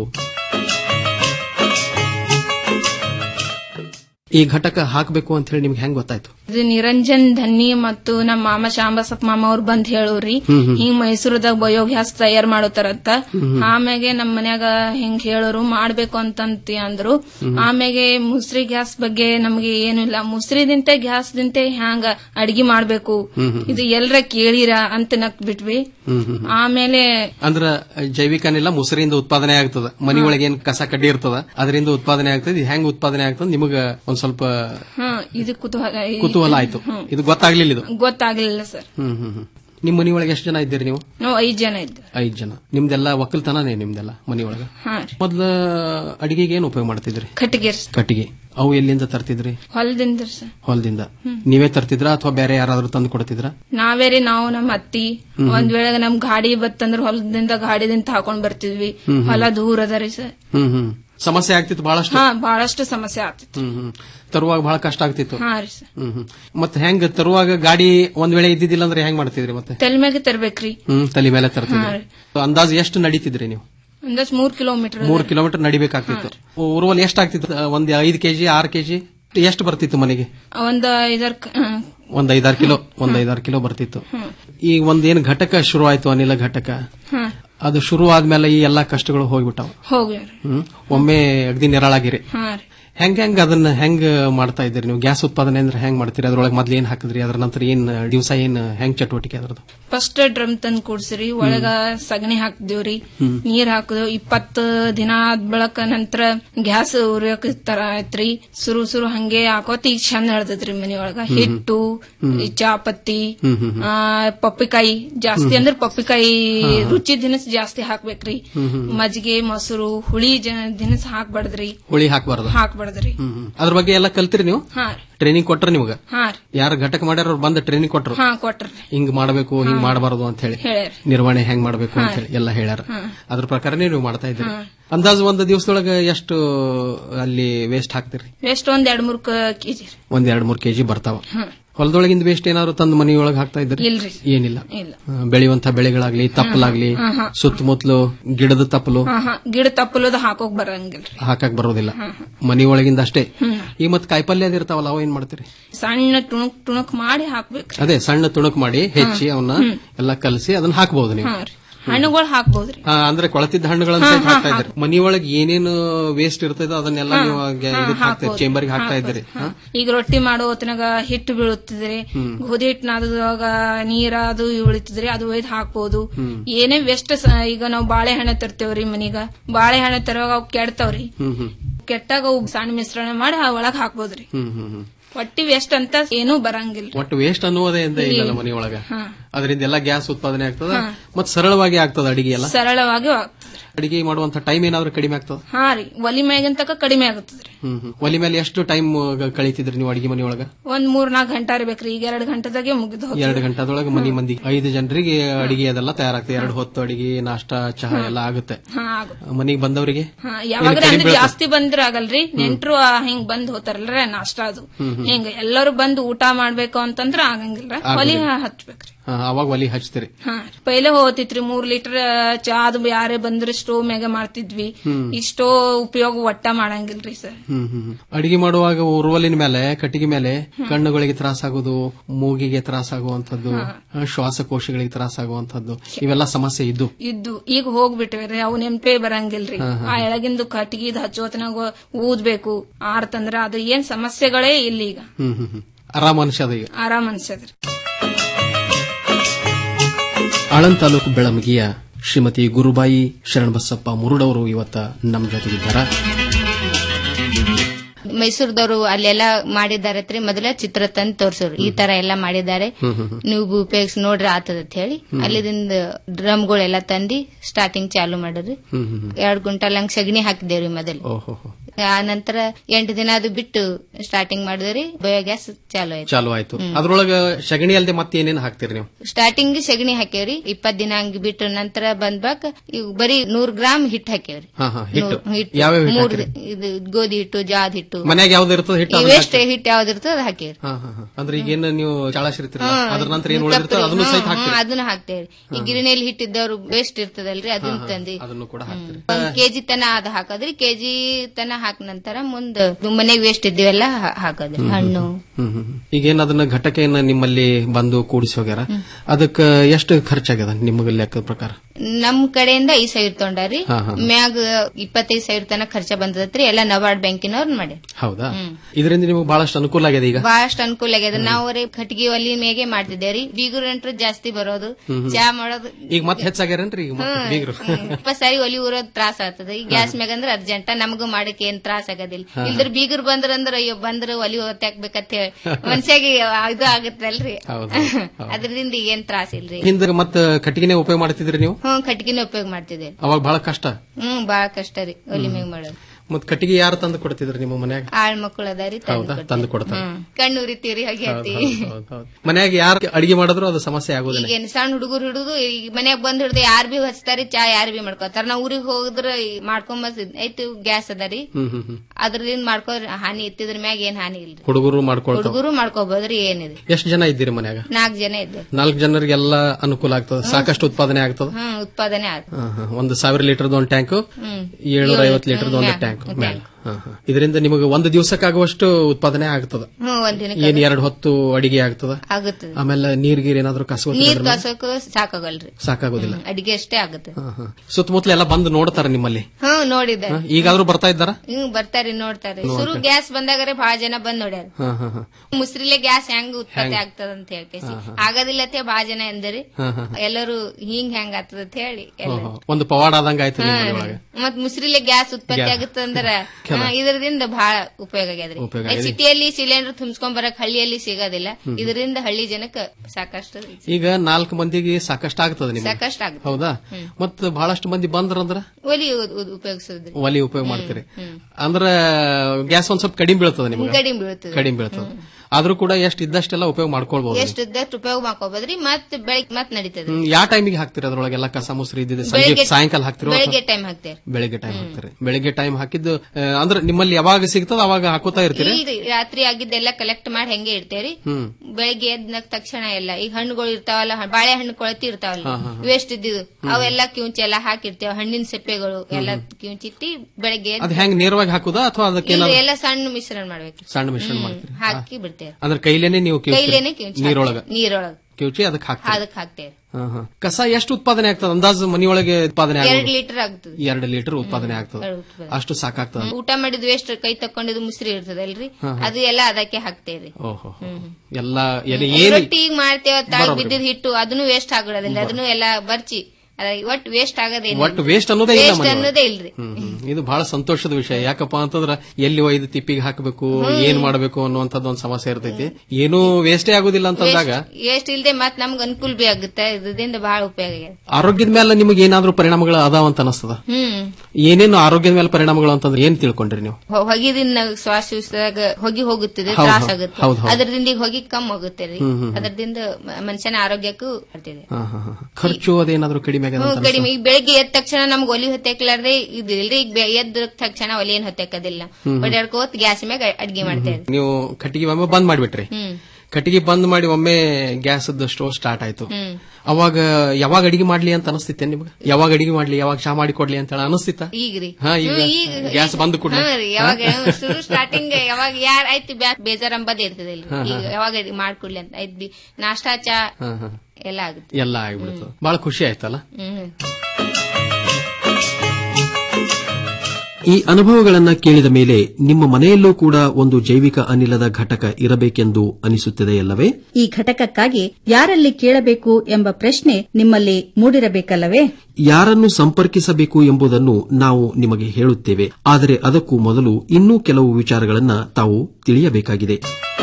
ಈ ಘಟಕ ಹಾಕಬೇಕು ಅಂತ ಹೇಳಿ ನಿಮ್ಗೆ ಹೆಂಗ್ ಗೊತ್ತಾಯ್ತು ಇದು ನಿರಂಜನ್ ಧನ್ನಿ ಮತ್ತು ನಮ್ಮ ಮಾಮ ಶಾಂಬಸಪ್ಪ ಮಾಮ ಅವ್ರು ಬಂದ್ ಹೇಳೋರಿ ಹಿಂಗ್ ಮೈಸೂರದಾಗ ಬಯೋಗ್ಯಾಸ್ ತಯಾರ್ ಮಾಡೋತಾರತ್ತ ಆಮ್ಯಾಗೆ ನಮ್ ಮನ್ಯಾಗ ಹಿಂಗ್ ಹೇಳೋರು ಮಾಡ್ಬೇಕು ಅಂತಂತಿ ಅಂದ್ರು ಆಮ್ಯಾಗೆ ಮುಸ್ರಿ ಗ್ಯಾಸ್ ಬಗ್ಗೆ ನಮ್ಗೆ ಏನು ಇಲ್ಲ ಮುಸ್ರಿದಿಂತೆ ಗ್ಯಾಸ್ದಿಂತೆ ಹ್ಯಾಂಗ ಅಡ್ಗಿ ಮಾಡ್ಬೇಕು ಇದು ಎಲ್ರ ಕೇಳಿರ ಅಂತ ನಕ್ ಬಿಟ್ವಿ ಆಮೇಲೆ ಅಂದ್ರ ಜೈವಿಕ ಅನಿಲ ಮುಸರಿಯಿಂದ ಉತ್ಪಾದನೆ ಆಗ್ತದ ಮನಿ ಒಳಗೆ ಏನ್ ಕಸ ಕಡ್ಡಿ ಇರ್ತದ ಅದರಿಂದ ಉತ್ಪಾದನೆ ಆಗ್ತದೆ ಇದು ಹೆಂಗ್ ಉತ್ಪಾದನೆ ಆಗ್ತದ ನಿಮಗ ಒಂದ್ ಸ್ವಲ್ಪ ಹ ಇದು ಕುತೂಹಲ ಕುತೂಹಲ ಆಯ್ತು ಇದು ಗೊತ್ತಾಗ್ಲಿಲ್ಲ ಇದು ಗೊತ್ತಾಗ್ಲಿಲ್ಲ ಸರ್ ಹ್ಮ್ ಹ್ಮ್ ಹ್ಮ್ ನಿಮ್ ಮನಿ ಒಳಗೆ ಎಷ್ಟು ಜನ ಇದ್ದೀರಿ ನೀವು ನಾವು ಐದ್ ಜನ ಇದ್ದ ಐದ್ ಜನ ನಿಮ್ದೆಲ್ಲ ಒಕ್ಕಲ್ತನನೇ ನಿಮ್ದೆಲ್ಲ ಮನಿ ಒಳಗ ಹಾ ರೀ ಮೊದ್ಲ ಅಡಿಗೆಗೆ ಏನ್ ಉಪಯೋಗ ಮಾಡ್ತಿದ್ರಿ ಕಟ್ಟಿಗೆ ಕಟ್ಟಿಗೆ ಅವು ಎಲ್ಲಿಂದ ತರ್ತಿದ್ರಿ ಹೊಲದಿಂದ ಸರ್ ಹೊಲದಿಂದ ನೀವೇ ತರ್ತಿದ್ರಾ ಅಥವಾ ಬೇರೆ ಯಾರಾದ್ರೂ ತಂದು ಕೊಡ್ತಿದ್ರಾ ನಾವೇ ರೀ ನಾವು ನಮ್ಮ ಅತ್ತಿ ಒಂದ್ ವೇಳೆ ನಮ್ ಗಾಡಿ ಬತ್ತಂದ್ರ ಹೊಲದಿಂದ ಗಾಡಿದಿಂದ ಹಾಕೊಂಡ್ ಬರ್ತಿದ್ವಿ ಹೊಲ ದೂರ ಅದ ರೀ ಸರ್ ಹ್ಮ್ ಹ್ಮ್ ಸಮಸ್ಯೆ ಆಗ್ತಿತ್ತು ಬಹಳಷ್ಟು ಹಾ ಬಹಳಷ್ಟು ಸಮಸ್ಯೆ ಆಗ್ತಿತ್ತು ಹ್ಮ್ ಹ್ಮ್ ತರುವಾಗ ಬಹಳ ಕಷ್ಟ ಆಗ್ತಿತ್ತು ಹಾ ರೀ ಸರ್ ಹ್ಮ್ ಹ್ಮ್ ಮತ್ತೆ ಹೆಂಗ್ ತರುವಾಗ ಗಾಡಿ ಒಂದ್ ವೇಳೆ ಇದ್ದಿದ್ದಿಲ್ಲ ಅಂದ್ರೆ ಹೆಂಗ್ ಮಾಡ್ತಿದ್ರಿ ಮತ್ತೆ ತೆಲ್ಮ್ಯಾಗೆ ತರ್ಬೇಕ್ರಿ ಹ್ಮ್ ತಲೆ ಮೇಲೆ ಹಾ ತರ್ತಿದ್ರಿ ಅಂದಾಜು ಎಷ್ಟು ನಡೀತಿದ್ರಿ ನೀವು ಅಂದಾಜ್ ಮೂರ್ ಕಿಲೋಮೀಟರ್ ಮೂರ್ ಕಿಲೋಮೀಟರ್ ನಡಿಬೇಕಾಗ್ತಿತ್ತು ಊರುವಲ್ಲಿ ಎಷ್ಟು ಆಗ್ತಿತ್ತು ಒಂದ್ ಐದ್ ಕೆಜಿ ಆರ್ ಕೆಜಿ ಎಷ್ಟು ಬರ್ತಿತ್ತು ಮನೆಗೆ ಒಂದ್ ಐದಾರ್ ಕ- ಹಾ. ಒಂದ್ ಐದಾರು ಕಿಲೋ ಒಂದ್ ಐದಾರು ಕಿಲೋ ಬರ್ತಿತ್ತು ಈಗ ಒಂದ್ ಏನ್ ಘಟಕ ಶುರು ಆಯ್ತು ಅನಿಲ ಘಟಕ ಹಾ ಅದು ಶುರು ಆದ್ಮೇಲೆ ಈ ಎಲ್ಲಾ ಕಷ್ಟಗಳು ಹೋಗ್ಬಿಟ್ಟಾವ ಹೋಗ್ಯಾರ ಹ್ಮ್ ಒಮ್ಮೆ ಅಗ್ದಿ ನಿರಾಳಾಗಿರಿ ಹಾ ರೀ ಹೆಂಗ್ ಹೆಂಗ್ ಅದನ್ನ ಹೆಂಗ್ ಮಾಡ್ತಾ ಇದ್ದೀರಿ ನೀವು ಗ್ಯಾಸ್ ಉತ್ಪಾದನೆ ಅಂದ್ರೆ ಹೆಂಗ್ ಮಾಡ್ತೀರಿ ಅದ್ರೊಳಗೆ ಮೊದ್ಲು ಏನ್ ಹಾಕಿದ್ರಿ ಅದ್ರ ನಂತರ ಏನ್ ದಿವಸ ಏನ್ ಹೆಂಗ್ ಚಟುವಟಿಕೆ ಅದ್ರದ್ದು ಫಸ್ಟ್ ಡ್ರಮ್ ತಂದ್ ಕೂಡ್ಸಿರಿ ಒಳಗ ಸಗಣಿ ಹಾಕ್ದೇವ್ರಿ ನೀರ್ ಹಾಕಿದ್ವಿ ಇಪ್ಪತ್ತು ದಿನ ಆದ್ ಬಳಕ ನಂತರ ಗ್ಯಾಸ್ ಉರಿಯಕ್ ತರ ಆಯ್ತ್ರಿ ಸುರು ಸುರು ಹಂಗೆ ಹಾಕೋತ್ ಈಗ ಚಂದ ಹೇಳ್ತೈತ್ರಿ ಮನಿ ಒಳಗ ಹಿಟ್ಟು ಈ ಚಾಪತ್ತಿ ಆ, ಪಪ್ಪಿಕಾಯಿ ಜಾಸ್ತಿ ಅಂದ್ರೆ ಪಪ್ಪಿಕಾಯಿ ರುಚಿ ದಿನಸ್ ಜಾಸ್ತಿ ಹಾಕ್ಬೇಕ್ರಿ ಮಜ್ಜಿಗೆ ಮೊಸರು ಹುಳಿ ಜ- ದಿನಸ್ ಹಾಕ್ಬಾರ್ದ್ರಿ ಹುಳಿ ಹಾಕ್ಬಾರ್ದು ಹಾಕ್ಬಾರ್ದು ಹಾಕ್ಬಾರ್ದ್ರಿ ಹ್ಮ್ ಹ್ಮ್. ಅದ್ರ ಬಗ್ಗೆ ಎಲ್ಲ ಕಲ್ತಿರಿ ನೀವು ಹಾ ರೀ ಟ್ರೈನಿಂಗ್ ಕೊಟ್ರ ನಿಮ್ಗ ಹಾ ರೀ ಯಾರು ಘಟಕ ಮಾಡ್ಯಾರ ಅವ್ರು ಬಂದ ಟ್ರೈನಿಂಗ್ ಕೊಟ್ರು ಹಾ ಕೊಟ್ರಿ ಹಿಂಗ್ ಮಾಡಬೇಕು ಹಿಂಗ್ ಮಾಡಬಾರದು ಅಂತ ಹೇಳಿ ಹೇಳ್ಯಾರ ನಿರ್ವಹಣೆ ಹೆಂಗ್ ಮಾಡಬೇಕು ಅಂತ ಹೇಳಿ ಎಲ್ಲ ಹೇಳ್ಯಾರ ಅದ್ರ ಪ್ರಕಾರನೇ ನೀವು ಮಾಡ್ತಾ ಇದ್ರಿ ಅಂದಾಜು ಒಂದು ದಿವಸದೊಳಗ ಎಷ್ಟು ಅಲ್ಲಿ ವೇಸ್ಟ್ ಹಾಕ್ತಿರಿ ವೇಸ್ಟ್ ಒಂದ್ ಎರಡ್ ಮೂರ್ ಕೆಜಿ ರೀ ಒಂದ್ ಎರಡ್ ಮೂರ್ ಕೆಜಿ ಬರ್ತಾವ ಹ್ಮ್. ಹೊಲದೊಳಗಿಂದ ವೇಸ್ಟ್ ಏನಾದ್ರು ತಂದು ಮನೆಯೊಳಗೆ ಹಾಕ್ತಾ ಇದ್ರಿ ಇಲ್ರಿ ಏನಿಲ್ಲ ಇಲ್ಲ ಆ, ಬೆಳೆಯುವಂತ ಬೆಳೆಗಳಾಗ್ಲಿ ತಪ್ಪಲಾಗ್ಲಿ ಸುತ್ತಮುತ್ತಲು ಗಿಡದ ತಪ್ಪಲು ಹಾ ಹಾ ಗಿಡ ತಪ್ಪಲದ ಹಾಕೋಕ್ ಬರಂಗಿಲ್ರಿ ಹಾಕಕ್ ಬರೋದಿಲ್ಲ ಮನೆಯೊಳಗಿಂದ ಅಷ್ಟೇ ಈಗ ಮತ್ ಕಾಯಿಪಲ್ಯ ಅದ್ ಇರ್ತಾವಲ್ಲ ಅವ ಏನ್ ಮಾಡ್ತೀರಿ ಸಣ್ಣ ಟುಣುಕ್ ಟುಣುಕ್ ಮಾಡಿ ಹಾಕ್ಬೇಕ್ರಿ ಅದೇ ಸಣ್ಣ ತುಣುಕ್ ಮಾಡಿ ಹೆಚ್ಚಿ ಅವನ್ನ ಎಲ್ಲ ಕಲಸಿ ಅದನ್ನ ಹಾಕಬಹುದು ನೀವು ಹಾ ರೀ ಹಣ್ಣುಗಳು ಹಾಕ್ಬೋದ್ರಿ ಆ, ಅಂದ್ರೆ ಕೊಳತಿದ್ದ ಹಣ್ಣುಗಳನ್ನ ಸಹಿತ ಹಾಕ್ತಾ ಇದ್ರಿ ಮನಿಯೊಳಗೆ ಏನೇನು ವೇಸ್ಟ್ ಇರ್ತದೋ ಅದನ್ನೆಲ್ಲ ನೀವು ಗ- ಇದಕ್ ಹಾಕ್ತಾ ಚೇಂಬರ್ಗೆ ಹಾಕ್ತಾ ಇದ್ರಿ ಹಾ? ಈಗ ರೊಟ್ಟಿ ಮಾಡೋ ಹೊತ್ತಿನಾಗ ಹಿಟ್ಟು ಬೀಳುತ್ತಿದ್ರಿ ಗೋಧಿ ಹಿಟ್ಟು ನಾದಾಗ ನೀರ ಅದು ಉಳಿತಿದ್ರಿ ಅದು ಒಯ್ದು ಹಾಕ್ಬೋದು ಏನೇ ವೆಸ್ಟ್ ಈಗ ನಾವು ಬಾಳೆಹಣ್ಣು ತರ್ತೇವ್ರಿ ಮನೀಗ ಬಾಳೆಹಣ್ಣು ತರುವಾಗ ಅವು ಕೆಡ್ತಾವ್ರಿ ಹ್ಮ್ ಹ್ಮ್ ಕೆಟ್ಟಾಗ ಅವು ಸಣ್ಣ ಮಿಶ್ರಣ ಮಾಡಿ ಆ ಒಳಗ್ ಹಾಕ್ಬೋದ್ರಿ ಹ್ಮ್ ಹ್ಮ್ ಹ್ಮ್ ಒಟ್ಟಿ ವೆಸ್ಟ್ ಅಂತ ಏನೂ ಬರಂಗಿಲ್ರಿ ಒಟ್ಟು ವೇಸ್ಟ್ ಅನ್ನುವುದೇ ಎಂದ ಇಲ್ಲ ಮನೆಯೊಳಗ ಅದರಿಂದ ಎಲ್ಲ ಗ್ಯಾಸ್ ಉತ್ಪಾದನೆ ಆಗ್ತದ ಮತ್ ಸರಳವಾಗಿ ಆಗ್ತದ ಅಡಿಗೆ ಎಲ್ಲ ಸರಳವಾಗಿ ಆಗ್ತದ್ರಿ ಅಡಿಗೆ ಮಾಡುವಂತ ಟೈಮ್ ಏನಾದ್ರು ಕಡಿಮೆ ಆಗ್ತದ ಹಾ ರೀ ಒಲಿ ಮ್ಯಾಗಿನ ತಕ ಕಡಿಮೆ ಆಗುತ್ತದ್ರಿ ಹ್ಮ್ ಹ್ಮ್ ಒಲಿ ಮೇಲೆ ಎಷ್ಟು ಟೈಮ್ ಕಳೀತಿದ್ರಿ ನೀವು ಅಡಿಗೆ ಮನೆಯೊಳಗ ಒಂದ್ ಮೂರ್ ನಾಲ್ಕು ಗಂಟೆ ಬೇಕ್ರಿ ಈಗ ಎರಡ್ ಗಂಟೆದಾಗೆ ಮುಗಿದು ಎರಡು ಗಂಟೆದೊಳಗೆ ಮನಿ ಮಂದಿ ಐದು ಜನರಿಗೆ ಅಡಿಗೆ ಅದೆಲ್ಲ ತಯಾರಾಗ್ತದೆ ಎರಡು ಹೊತ್ತು ಅಡಿಗೆ ನಾಷ್ಟ ಚಹಾ ಎಲ್ಲ ಆಗುತ್ತೆ ಹಾ ಆಗುತ್ತೆ ಮನಿಗೆ ಬಂದವರಿಗೆ ಹಾ ಯಾವಾಗ್ರ ಅಂದ್ರೆ ಜಾಸ್ತಿ ಬಂದ್ರ ಆಗಲ್ರಿ ನೆಂಟ್ರು ಆ ಹಿಂಗ್ ಬಂದ್ ಹೋತಾರಲ್ರ ನಾಷ್ಟ ಅದು ಹಿಂಗ ಎಲ್ಲರೂ ಬಂದು ಊಟ ಮಾಡ್ಬೇಕು ಅಂತಂದ್ರ ಆಗಂಗಿಲ್ರ ಒಲಿ ಹಚ್ಬೇಕ್ರಿ ಹಾ, ಅವಾಗ ಒಲಿ ಹಚ್ತೀರಿ ಹಾ ಪೈಲೆ ಹೋತಿತ್ರಿ ಮೂರ್ ಲೀಟರ್ ಚಾ ಅದು ಯಾರೇ ಬಂದ್ರೆ ಸ್ಟೋವ್ ಮ್ಯಾಗ ಮಾಡ್ತಿದ್ವಿ ಈ ಸ್ಟೋವ್ ಉಪಯೋಗ ಒಟ್ಟ ಮಾಡಂಗಿಲ್ರಿ ಸರ್ ಹ್ಮ್ ಹ್ಮ್ ಹ್ಮ್. ಅಡಿಗೆ ಮಾಡುವಾಗ ಉರುವಲಿನ ಮೇಲೆ ಕಟ್ಟಿಗೆ ಮೇಲೆ ಕಣ್ಣುಗಳಿಗೆ ತ್ರಾಸಾಗೋದು ಮೂಗಿಗೆ ತ್ರಾಸಾಗುವಂತದ್ದು ಶ್ವಾಸಕೋಶಗಳಿಗೆ ತ್ರಾಸಾಗುವಂತದ್ದು ಇವೆಲ್ಲ ಸಮಸ್ಯೆ ಇದ್ದು ಇದ್ದು ಈಗ ಹೋಗ್ಬಿಟ್ಟಿವ್ರಿ ಅವು ನೆನ್ಪೇ ಬರಂಗಿಲ್ರಿ ಆ ಎಳಗಿಂದು ಕಟ್ಟಿಗಿದ್ ಹಚ್ಚೋತನಾಗ ಊದ್ಬೇಕು ಆರ್ತಂದ್ರ ಅದು ಏನ್ ಸಮಸ್ಯೆಗಳೇ ಇಲ್ಲ ಈಗ ಹ್ಮ್ ಹ್ಮ್ ಹ್ಮ್ ಆರಾಮ ಅನ್ಸದ ಈಗ ಆರಾಮ್ ಅನ್ಸದ್ರಿ ಆಳಂದ್ ತಾಲೂಕು ಬೆಳಮಗಿಯ ಶ್ರೀಮತಿ ಗುರುಬಾಯಿ ಶರಣಬಸಪ್ಪ ಮುರುಡವರು ಇವತ್ತ ನಮ್ಮ ಜೊತೆಗಿದ್ದಾರ ಮೈಸೂರದವರು ಅಲ್ಲೆಲ್ಲ ಮಾಡಿದಾರತ್ರಿ ಮೊದಲ ಚಿತ್ರ ತಂದು ತೋರ್ಸೋರು ಈ ತರ ಎಲ್ಲ ಮಾಡಿದ್ದಾರೆ ನೀವು ಉಪಯೋಗಿಸಿ ನೋಡ್ರಿ ಆತದ ಅಂತ ಹೇಳಿ ಅಲ್ಲಿದಿಂದ ಡ್ರಮ್ಗಳೆಲ್ಲ ತಂದಿ ಸ್ಟಾರ್ಟಿಂಗ್ ಚಾಲು ಮಾಡಿದ್ರಿ ಹ್ಮ್ ಹ್ಮ್ ಹ್ಮ್. ಎರಡ್ ಗುಂಟಲ್ ಹಂಗ್ ಸಗಣಿ ಹಾಕಿದೇವ್ರಿ ಮೊದಲು ಓಹೋ ಹೋ. ಆ ನಂತರ ಎಂಟು ದಿನ ಅದು ಬಿಟ್ಟು ಸ್ಟಾರ್ಟಿಂಗ್ ಮಾಡಿದ್ರಿ ಬಯೋಗ್ಯಾಸ್ ಚಾಲು ಆಯ್ತು ಚಾಲು ಆಯ್ತು ಅದ್ರೊಳಗ ಸಗಣಿ ಅಲ್ದೆ ಮತ್ತೆ ಏನೇನ್ ಹಾಕ್ತೀರಿ ನೀವು ಸ್ಟಾರ್ಟಿಂಗ್ ಸಗಣಿ ಹಾಕೇವ್ರಿ ಇಪ್ಪತ್ ದಿನ ಹಂಗ್ ಬಿಟ್ಟು ನಂತರ ಬಂದ್ಬಾಕ ಇವ್ ಬರೀ ನೂರ್ ಗ್ರಾಮ್ ಹಿಟ್ ಹಾಕೇವ್ರಿ ಹಾ ಹಾ ಹಿಟ್ಟು ನೂರ್ ಹಿಟ್ಟು. ಯಾವ್ಯಾವ ಹಿಟ್ಟು ಮೂರ್ ಹಾಕ್ತೀರಿ? ಇದು ಗೋಧಿ ಹಿಟ್ಟು ಜಾದ್ ಹಿಟ್ಟು ಮನ್ಯಾಗ ಯಾವ್ದು ಇರ್ತದ ಹಿಟ್ಟು ಅದನ್ನ ಇವೆಷ್ಟೇ ಹಿಟ್ಟು ಯಾವ್ದು ಇರ್ತದೆ ಅದು ಹಾಕೇವ್ರಿ ಹಾ ಹಾ ಹಾ ಅಂದ್ರೆ ಈಗೇನು ನೀವು ಚಾಳಾಸಿರ್ತೀರಲ್ಲ ಅದ್ರ ನಂತರ ಏನ್ ಉಳಿದಿರ್ತದ ಅದನ್ನು ಸಹಿತ ಹಾಕ್ತೀರಿ ಅದನ್ನ ಹಾಕ್ತೇವ್ರಿ ಈ ಗಿರಣಿಯಲ್ಲಿ ಹಿಟ್ಟಿದ್ದವ್ರು ವೇಸ್ಟ್ ಇರ್ತದಲ್ರಿ ಅದನ್ನ ತಂದಿ ಅದನ್ನು ಕೂಡ ಹಾಕ್ತೀರಿ ಒಂದ್ ಕೆಜಿ ತನ ಅದ ಹಾಕೋದ್ರಿ ಕೆಜಿ ತನ ಹಾಕ ನಂತರ ಮುಂದ ಮನೆಗ್ ವೇಸ್ಟ್ ಇದ್ದೀವೆಲ್ಲ ಹಾ- ಹಾಕೋದ್ರಿ ಹಣ್ಣು ಹ್ಮ್ ಹ್ಮ್ ಹ್ಮ್. ಈಗೇನ್ ಅದನ್ನ ಘಟಕೆಯನ್ನ ನಿಮ್ಮಲ್ಲಿ ಬಂದು ಕೂಡಿಸಿ ಹೋಗ್ಯಾರ ಅದಕ್ಕ ಎಷ್ಟು ಖರ್ಚಾಗ್ಯದ ನಿಮಗೆ ಲೆಕ್ಕದ ಪ್ರಕಾರ ನಮ್ ಕಡೆಯಿಂದ ಐದ್ ಸಾವಿರ ತೊಗೊಂಡಾರಿ ಹಾ, ಹಾ. ಮ್ಯಾಗ ಇಪ್ಪತ್ತೈದು ಸಾವಿರ ತನ ಖರ್ಚ ಬಂದತ್ರಿ ಎಲ್ಲ ನಬಾರ್ಡ್ ಬ್ಯಾಂಕಿನವ್ರು ಮಾಡಿ ಹೌದಾ ಇದರಿಂದ ನಿಮಗೆ ಬಹಳಷ್ಟು ಅನುಕೂಲ ಆಗ್ಯದ ಈಗ ಬಹಳಷ್ಟು ಅನುಕೂಲ ಆಗ್ಯದ ನಾವು ರೀ ಕಟ್ಗಿ ಒಲಿ ಮೇಗೆ ಮಾಡ್ತಿದ್ದೇವ್ರಿ ಬೀಗರು ನೆಂಟ್ರು ಜಾಸ್ತಿ ಬರೋದು ಚಾ ಮಾಡೋದು ಈಗ ಮತ್ತೆ ಹೆಚ್ಚಾಗ್ಯಾರೇನ್ರಿ ಈಗ ಮತ್ತೆ ಬೀಗರು ಇಪ್ಪತ್ ಸಾರಿ ಒಲಿ ಊರೋದ್ ತ್ರಾಸ ಆಗ್ತದ ಈ ಗ್ಯಾಸ್ ಮ್ಯಾಗ ಅಂದ್ರೆ ಅರ್ಜೆಂಟ್ ನಮಗೂ ಮಾಡಕ್ ಏನ್ ತ್ರಾಸ ಆಗೋದಿಲ್ಲ ಇಲ್ದ್ರ ಬೀಗರು ಬಂದ್ರ ಅಂದ್ರ ಅಯ್ಯೋ ಬಂದ್ರ ಒಲಿ ಹೊತ್ತಾಕ್ಬೇಕಂತ ಹೇಳಿ ಮನ್ಸಾಗಿ ಇದು ಆಗತ್ತಲ್ರಿ ಹೌದು, ಅದ್ರಿಂದ ಏನ್ ತ್ರಾಸ ಇಲ್ರಿ ಹಿಂದ ಮತ್ತ ಕಟ್ಟಿಗೆನೆ ಉಪಯೋಗ ಮಾಡ್ತಿದ್ರಿ ನೀವು ಹ್ಮ್ ಕಟ್ಗಿನ ಉಪಯೋಗ ಮಾಡ್ತಿದ್ದೇವೆ ಅವಾಗ ಬಹಳ ಕಷ್ಟ ಹ್ಮ್ ಬಾಳ ಕಷ್ಟ ರೀ ಒಲಿ ಮ್ಯಾಗ ಮಾಡೋದು ಮತ್ ಕಟ್ಟಿಗೆ ಯಾರು ತಂದು ಕೊಡ್ತಿದ್ರಿ ನಿಮ್ಮ ಮನ್ಯಾಗ ಆಳ್ ಮಕ್ಕಳು ಅದಾರಿ ಹೌದಾ ತಂದು ಕೊಡ್ತಾರೆ ಕಣ್ಣು ಉರಿತೀವ್ರಿ ಹಾಗೆ ಹೌದ್, ಹತ್ತಿ ಹೌದ್, ಹೌದ್, ಹೌದ್. ಮನ್ಯಾಗ ಯಾರು ಅಡಿಗೆ ಮಾಡಿದ್ರು ಅದು ಸಮಸ್ಯೆ ಆಗೋದಿಲ್ಲ ಈಗ ಸಣ್ಣ ಹುಡುಗರು ಹಿಡಿದು ಈಗ ಮನ್ಯಾಗ ಬಂದ್ ಹಿಡಿದು ಯಾರ್ ಬಿ ಹಚ್ತಾರಿ ಚಾ ಯಾರ್ ಬಿ ಮಾಡ್ಕೋತಾರ ನಾವ್ ಊರಿಗೆ ಹೋದ್ರ ಮಾಡ್ಕೊಂಬ ಆಯ್ತು ಗ್ಯಾಸ್ ಅದಾರಿ ಹ್ಮ್ ಹ್ಮ್ ಹ್ಮ್ ಅದ್ರದಿಂದ ಮಾಡ್ಕೋ ಹಾನಿ ಇತ್ತಿದ್ರ ಮ್ಯಾಗ ಏನ್ ಹಾನಿ ಇಲ್ರಿ ಹುಡುಗರು ಮಾಡ್ಕೊಳ್ತಾವ ಹುಡುಗರು ಮಾಡ್ಕೋಬಹುದ್ರಿ ಏನಿದೆ ಎಷ್ಟು ಜನ ಇದ್ದೀರಿ ಮನ್ಯಾಗ ನಾಲ್ಕ್ ಜನ ಇದ್ದೇವೆ ನಾಲ್ಕು ಜನರಿಗೆಲ್ಲ ಅನುಕೂಲ ಆಗ್ತದ ಸಾಕಷ್ಟು ಉತ್ಪಾದನೆ ಆಗ್ತದ ಹ್ಮ್ ಉತ್ಪಾದನೆ ಆಯ್ತು ಹಾ, ಹಾ. ಒಂದು ಸಾವಿರ ಲೀಟರ್ದ ಒಂದು ಟ್ಯಾಂಕ್ ಹ್ಮ್ ಏಳ್ನೂರ ಐವತ್ತು ಲೀಟರ್ದ ಒಂದು ಟ್ಯಾಂಕ್ ಮ್ಯಾಲ ಇದರಿಂದ ನಿಮಗೆ ಒಂದು ದಿವಸಕ್ಕಾಗುವಷ್ಟು ಉತ್ಪಾದನೆ ಆಗ್ತದ ಹ್ಮ್ ಒಂದ್ ದಿನಕ್ಕೆ ಏನ್ ಎರಡು ಹೊತ್ತು ಅಡಿಗೆ ಆಗ್ತದ ಆಗುತ್ತದೆ ಆಮೇಲೆ ನೀರ್ ಗೀರ್ ಏನಾದ್ರು ಕಸವ ನೀರ್ ಕಾಸೋಕು ಸಾಕಾಗಲ್ರಿ ಸಾಕಾಗೋದಿಲ್ಲ ಹ್ಮ್, ಅಡಿಗೆ ಅಷ್ಟೇ ಆಗುತ್ತೆ ಹಾ, ಹಾ. ಸುತ್ತಮುತ್ತಲ ಎಲ್ಲ ಬಂದು ನೋಡ್ತಾರ ನಿಮ್ಮಲ್ಲಿ ಹ್ಮ್ ನೋಡಿದ್ದೆ ಹಾ, ಈಗಾದ್ರೂ ಬರ್ತಾ ಇದ್ದಾರ ಹ್ಮ್ ಬರ್ತಾರಿ ನೋಡ್ತಾರಿ ಶುರು ಗ್ಯಾಸ್ ಬಂದಾಗರೆ ಬಹಳ ಜನ ಬಂದ್ ನೋಡ್ಯಾರ ಹಾ ಹಾ ಹಾ ಮುಸ್ರಿಲೆ ಗ್ಯಾಸ್ ಹೆಂಗ್ ಉತ್ಪತ್ತಿ ಆಗ್ತದ ಅಂತ ಹೇಳ್ಕೇಸಿ ಆಗೋದಿಲ್ಲ ಅಂತ ಬಹಳ ಜನ ಎಂದರಿ ಹಾ, ಹಾ, ಎಲ್ಲರೂ ಹಿಂಗ್ ಹೆಂಗ್ ಆಗ್ತದ ಅಂತ ಹೇಳಿ ಹಾ, ಎಲ್ಲ ಹಾ. ಒಂದು ಪವಾಡ ಆದಂಗ ಆಯ್ತು ನಿಮ್ಮ ಮನೆ ಒಳಗೆ ಮತ್ ಮುಸ್ರಿಲೆ ಗ್ಯಾಸ್ ಉತ್ಪತ್ತಿ ಆಗುತ್ತಂದ್ರ ಅದ ಹಾ, ಇದರಿಂದ ಬಹಳ ಉಪಯೋಗ ಆಗ್ಯದ್ರಿ ಉಪಯೋಗ ಆಗ್ಯದ. ಸಿಟಿಯಲ್ಲಿ ಸಿಲಿಂಡರ್ ತುಂಬಿಸ್ಕೊಂಡ್ ಬರಕ್ ಹಳ್ಳಿಯಲ್ಲಿ ಸಿಗೋದಿಲ್ಲ ಹ್ಮ್. ಇದರಿಂದ ಹಳ್ಳಿ ಜನಕ್ಕೆ ಸಾಕಷ್ಟು ಈಗ ನಾಲ್ಕು ಮಂದಿಗೆ ಸಾಕಷ್ಟು ಆಗ್ತದೆ ನಿಮ್ಗೆ ಸಾಕಷ್ಟು ಆಗುತ್ತೆ ಹೌದಾ ಹ್ಮ್. ಮತ್ತ ಬಹಳಷ್ಟು ಮಂದಿ ಬಂದ್ರಂದ್ರ ಒಲಿ ಉಪಯೋಗಿಸೋದ್ರಿ ಒಲಿ ಉಪಯೋಗ ಮಾಡ್ತೀರಿ ಅಂದ್ರ ಗ್ಯಾಸ್ ಒಂದ್ ಸ್ವಲ್ಪ ಕಡಿಮೆ ಬೀಳ್ತದ ನಿಮ್ಗೆ ಕಡಿಮೆ ಬೀಳ್ತದೆ. ಕಡಿಮೆ ಬೀಳ್ತದ ಆದ್ರೂ ಕೂಡ ಎಷ್ಟು ಇದ್ದಷ್ಟೆಲ್ಲ ಉಪಯೋಗ ಮಾಡ್ಕೊಳ್ಬಹುದು ಎಷ್ಟು ಇದ್ದಷ್ಟು ಉಪಯೋಗ ಮಾಡ್ಕೋಬೋದ್ರಿ ಮತ್ ಬೆಳಿಗ್ಗೆ ಮತ್ ನಡೀತದೆ ಹ್ಮ್, ಯಾವ ಟೈಮಿಗೆ ಹಾಕ್ತಿರಿ ಅದ್ರೊಳಗೆಲ್ಲ ಕಸ ಮುಸ್ರಿ ಇದ್ದಿದೆ ಸಂಜೆ ಬೆಳಿಗ್ಗೆ ಸಾಯಂಕಾಲ ಹಾಕ್ತಿರೋ ಅಥವಾ- ಬೆಳಿಗ್ಗೆ ಟೈಮ್ ಹಾಕ್ತೇವೆ ಬೆಳಿಗ್ಗೆ ಟೈಮ್ ಹಾಕ್ತಾರೆ ಬೆಳಿಗ್ಗೆ ಟೈಮ್ ಹಾಕಿದ್ದು ಆ, ಅಂದ್ರೆ ನಿಮ್ಮಲ್ಲಿ ಯಾವಾಗ ಸಿಗ್ತದ ಅವಾಗ ಹಾಕೋತಾ ಇರ್ತೀರಿ ಇಲ್ರಿ ರಾತ್ರಿ ಆಗಿದ್ದೆಲ್ಲ ಕಲೆಕ್ಟ್ ಮಾಡಿ ಹೆಂಗೆ ಇಡ್ತೇವ್ರಿ ಹ್ಮ್ ಬೆಳಿಗ್ಗೆ ಎದ್ದ ತಕ್ಷಣ ಎಲ್ಲ ಈಗ ಹಣ್ಣುಗಳು ಇರ್ತಾವಲ್ಲ ಹ- ಬಾಳೆಹಣ್ಣು ಕೊಳತಿ ಇರ್ತಾವಲ್ಲ ಹಾ, ಹಾ, ಹಾ. ವೇಸ್ಟ್ ಇದ್ದಿದ್ದು ಅವೆಲ್ಲ ಕಿವುಚಿ ಎಲ್ಲ ಹಾಕಿರ್ತೇವೆ ಹಣ್ಣಿನ ಸೆಪ್ಪೆಗಳು ಎಲ್ಲ ಕಿವುಚಿಟ್ಟಿ ಬೆಳಗ್ಗೆ ಎದ್ದು ಅದ್ ಹೆಂಗ್ ನೇರವಾಗಿ ಹಾಕುದಾ ಅಥವಾ ಅದಕ್ಕೆ ಇಲ್ರಿ, ಏನಾದ್ರು ಎಲ್ಲ ಸಣ್ಣ ಮಿಶ್ರಣ ಮಾಡ್ಬೇಕು ಸಣ್ಣ ಮಿಶ್ರಣ ಹ್ಮ್, ಮಾಡ್ತೀರಿ ಹಾಕಿ ಬಿಡ್ತೇವೆ ಅಂದ್ರೆ ಕೈಲೇನೆ ನೀವು ಕಿವುಚ್ತೀರಿ? ಕೈಲೇನೆ ಕಿವುಚಿ ನೀರೊಳಗ ಹಾಕ್ತೇವೆ. ನೀರೊಳಗ ಕಿವುಚಿ ಅದಕ್ಕೆ ಹಾಕ್ತೀರಿ ಅದಕ್ಕೆ ಹಾಕ್ತೇವೆ ಹಾ, ಹಾ. ಕಸ ಎಷ್ಟು ಉತ್ಪಾದನೆ ಆಗ್ತದ ಅಂದಾಜು ಮನಿಯೊಳಗೆ ಉತ್ಪಾದನೆ ಎರಡ್ ಆಗೋದು? ಲೀಟರ್ ಆಗ್ತದೆ ಎರಡು ಲೀಟರ್ ಉತ್ಪಾದನೆ ಆಗ್ತದ ಎರಡು ಉತ್ಪಾದನೆ. ಅಷ್ಟು ಸಾಕಾಗ್ತದ ಊಟ ಮಾಡಿದ್ ವೇಸ್ಟ್ ಕೈ ತಕೊಂಡಿದ್ದು ಮುಸ್ರಿ ಇರ್ತದಲ್ರಿ ಹಾ, ಹಾ. ಅದು ಎಲ್ಲ ಅದಕ್ಕೆ ಹಾಕ್ತೇವ್ರಿ ಓಹೋ ಹ್ಮ್. ಎಲ್ಲ ಏನು ಏನು ರೊಟ್ಟಿ ಈಗ ಮಾಡ್ತೇವ ತಾಳಿ ಬರೋಬ್ಬರಿ. ಬಿದ್ದಿದ್ ಹಿಟ್ಟು ಅದನ್ನು ವೇಸ್ಟ್ ಆಗೋದಿಲ್ಲ ಅದನ್ನು ಎಲ್ಲ ಬರ್ಚಿ ಅದ ಒಟ್ಟು ವೇಸ್ಟ್ ಆಗೋದೇನು ಒಟ್ಟು ವೇಸ್ಟ್ ಅನ್ನೋದೇ ಇಲ್ಲ ವೇಸ್ಟ್ ಮನೆಯೊಳಗೆ. ಅನ್ನೋದೇ ಇಲ್ರಿ ಹ್ಮ್, ಹ್ಮ್. ಇದು ಬಹಳ ಸಂತೋಷದ ವಿಷಯ ಯಾಕಪ್ಪ ಅಂತಂದ್ರ ಎಲ್ಲಿ ಒಯ್ದು ತಿಪ್ಪಿಗೆ ಹಾಕಬೇಕು ಏನ್ ಮಾಡಬೇಕು ಅನ್ನುವಂಥದ್ದು ಒಂದು ಸಮಸ್ಯೆ ಇರ್ತೈತಿ ಏನೂ ವೇಸ್ಟೇ ಆಗುದಿಲ್ಲ ಅಂತಂದಾಗ ವೇಸ್ಟ್ ಇಲ್ದೆ ಮತ್ ನಮ್ಗ್ ಅನುಕೂಲ ಬಿ ಆಗುತ್ತೆ ಇದರಿಂದ ಬಹಳ ಉಪಯೋಗ ಆಗ್ಯದ ಆರೋಗ್ಯದ ಮೇಲೆ ನಿಮಗೆ ಏನಾದ್ರೂ ಪರಿಣಾಮಗಳು ಅದಾವ ಅಂತ ಅನಸ್ತದ ಹ್ಮ್ ಏನೇನು ಆರೋಗ್ಯದ ಮೇಲೆ ಪರಿಣಾಮಗಳು ಅಂತಂದ್ರೆ ಏನ್ ತಿಳ್ಕೊಂಡ್ರಿ ನೀವು ಹೊ- ಹೊಗಿದಿಂದ ಶ್ವಾಸದಾಗ ಹೊಗಿ ಹೋಗುತ್ತದೆ ಹೌದು, ತ್ರಾಸ ಹೌದು, ಆಗುತ್ತೆ ಹೌದು, ಹೌದು. ಅದರದಿಂದ ಈಗ ಹೊಗಿ ಕಮ್ಮಿ ಹೋಗುತ್ತೆ ರೀ ಹ್ಮ್, ಹ್ಮ್, ಹ್ಮ್. ಅದರದಿಂದ ಮ- ಮನುಷ್ಯನ ಆರೋಗ್ಯಕ್ಕೂ ಬರ್ತಿದೆ ಹಾ, ಹಾ, ಹಾ. ಖರ್ಚು ಅದೇನಾದ್ರೂ ಕಡಿಮೆ ಆಗ್ಯದ ಹ್ಮ್, ಅಂತ ಕಡಿಮೆ ಅನ್ಸ್ತದ? ಈಗ ಬೆಳಿಗ್ಗೆ ಎದ್ದ ತಕ್ಷಣ ನಮ್ಗೆ ಒಲಿ ಹೊತ್ತಕ್ಲಾರ್ದೆ ಇದಿಲ್ರಿ ಈಗ ಬೆ- ಎದ್ದ ತಕ್ಷಣ ಒಲಿ ಏನ್ ಹೊತ್ತಕ್ಕದಿಲ್ಲ ಹ್ಮ್. ಹೊಡ್ಯಾಡ್ಕೋತ್ ಗ್ಯಾಸ್ ಮ್ಯಾಗ ಅಡ್ಗೆ ಮಾಡ್ತೇವೆ ನೀವು ಕಟ್ಟಿಗೆ ಒಮ್ಮೆ ಬಂದ್ ಮಾಡ್ಬಿಟ್ರಿ ಹ್ಮ್ ಕಟ್ಟಿಗೆ ಬಂದ್ ಮಾಡಿ ಒಮ್ಮೆ ಗ್ಯಾಸ್ ಸ್ಟೋವ್ ಸ್ಟಾರ್ಟ್ ಆಯ್ತು ಹ್ಮ್ ಅವಾಗ ಯಾವಾಗ ಅಡಿಗೆ ಮಾಡ್ಲಿ ಅಂತ ಅನಿಸ್ತಿತ್ತೆ ನಿಮ್ಗೆ ಯಾವಾಗ ಅಡಿಗೆ ಮಾಡ್ಲಿ ಯಾವಾಗ ಚಾ ಮಾಡಿ ಕೊಡ್ಲಿ ಅಂತ ಹೇಳಿ ಅನಿಸ್ತಿತ್ತ ಈಗ್ರಿ ಹಾ, ಈಗ ಹ್ಮ್, ಈಗ ಗ್ಯಾಸ್ ಬಂದ್ ಕೂಡ್ಲೆ? ಹಾ ರೀ, ಯಾವಾಗ ಶುರು ಸ್ಟಾರ್ಟಿಂಗ್ ಯಾವಾಗ ಯಾರ್ ಆಯ್ತು ಬ್ಯಾ- ಬೇಜಾರ್ ಅಂಬದ್ ಇರ್ತದೆ ಹಾ, ಹಾ. ಈಗ ಯಾವಾಗ ಅಡ್ಗೆ ಮಾಡ್ಕೊಡ್ಲಿ ಅಂತ ಆಯ್ತು ಬಿ ನಾಷ್ಟಾ ಚಾ ಹಾ, ಹಾ. ಎಲ್ಲ ಆಗುತ್ತೆ ಎಲ್ಲ ಆಗ್ಬಿಡ್ತು ಬಹಳ ಖುಷಿ ಆಯ್ತಲ್ಲ ಹ್ಮ್ ಈ ಅನುಭವಗಳನ್ನ ಕೇಳಿದ ಮೇಲೆ ನಿಮ್ಮ ಮನೆಯಲ್ಲೂ ಕೂಡ ಒಂದು ಜೈವಿಕ ಅನಿಲದ ಘಟಕ ಇರಬೇಕೆಂದು ಅನಿಸುತ್ತದೆಯಲ್ಲವೇ ಈ ಘಟಕಕ್ಕಾಗಿ ಯಾರಲ್ಲಿ ಕೇಳಬೇಕು ಎಂಬ ಪ್ರಶ್ನೆ ನಿಮ್ಮಲ್ಲಿ ಮೂಡಿರಬೇಕಲ್ಲವೇ ಯಾರನ್ನು ಸಂಪರ್ಕಿಸಬೇಕು ಎಂಬುದನ್ನು ನಾವು ನಿಮಗೆ ಹೇಳುತ್ತೇವೆ ಆದರೆ ಅದಕ್ಕೂ ಮೊದಲು ಇನ್ನೂ ಕೆಲವು ವಿಚಾರಗಳನ್ನ ತಾವು ತಿಳಿಯಬೇಕಾಗಿದೆ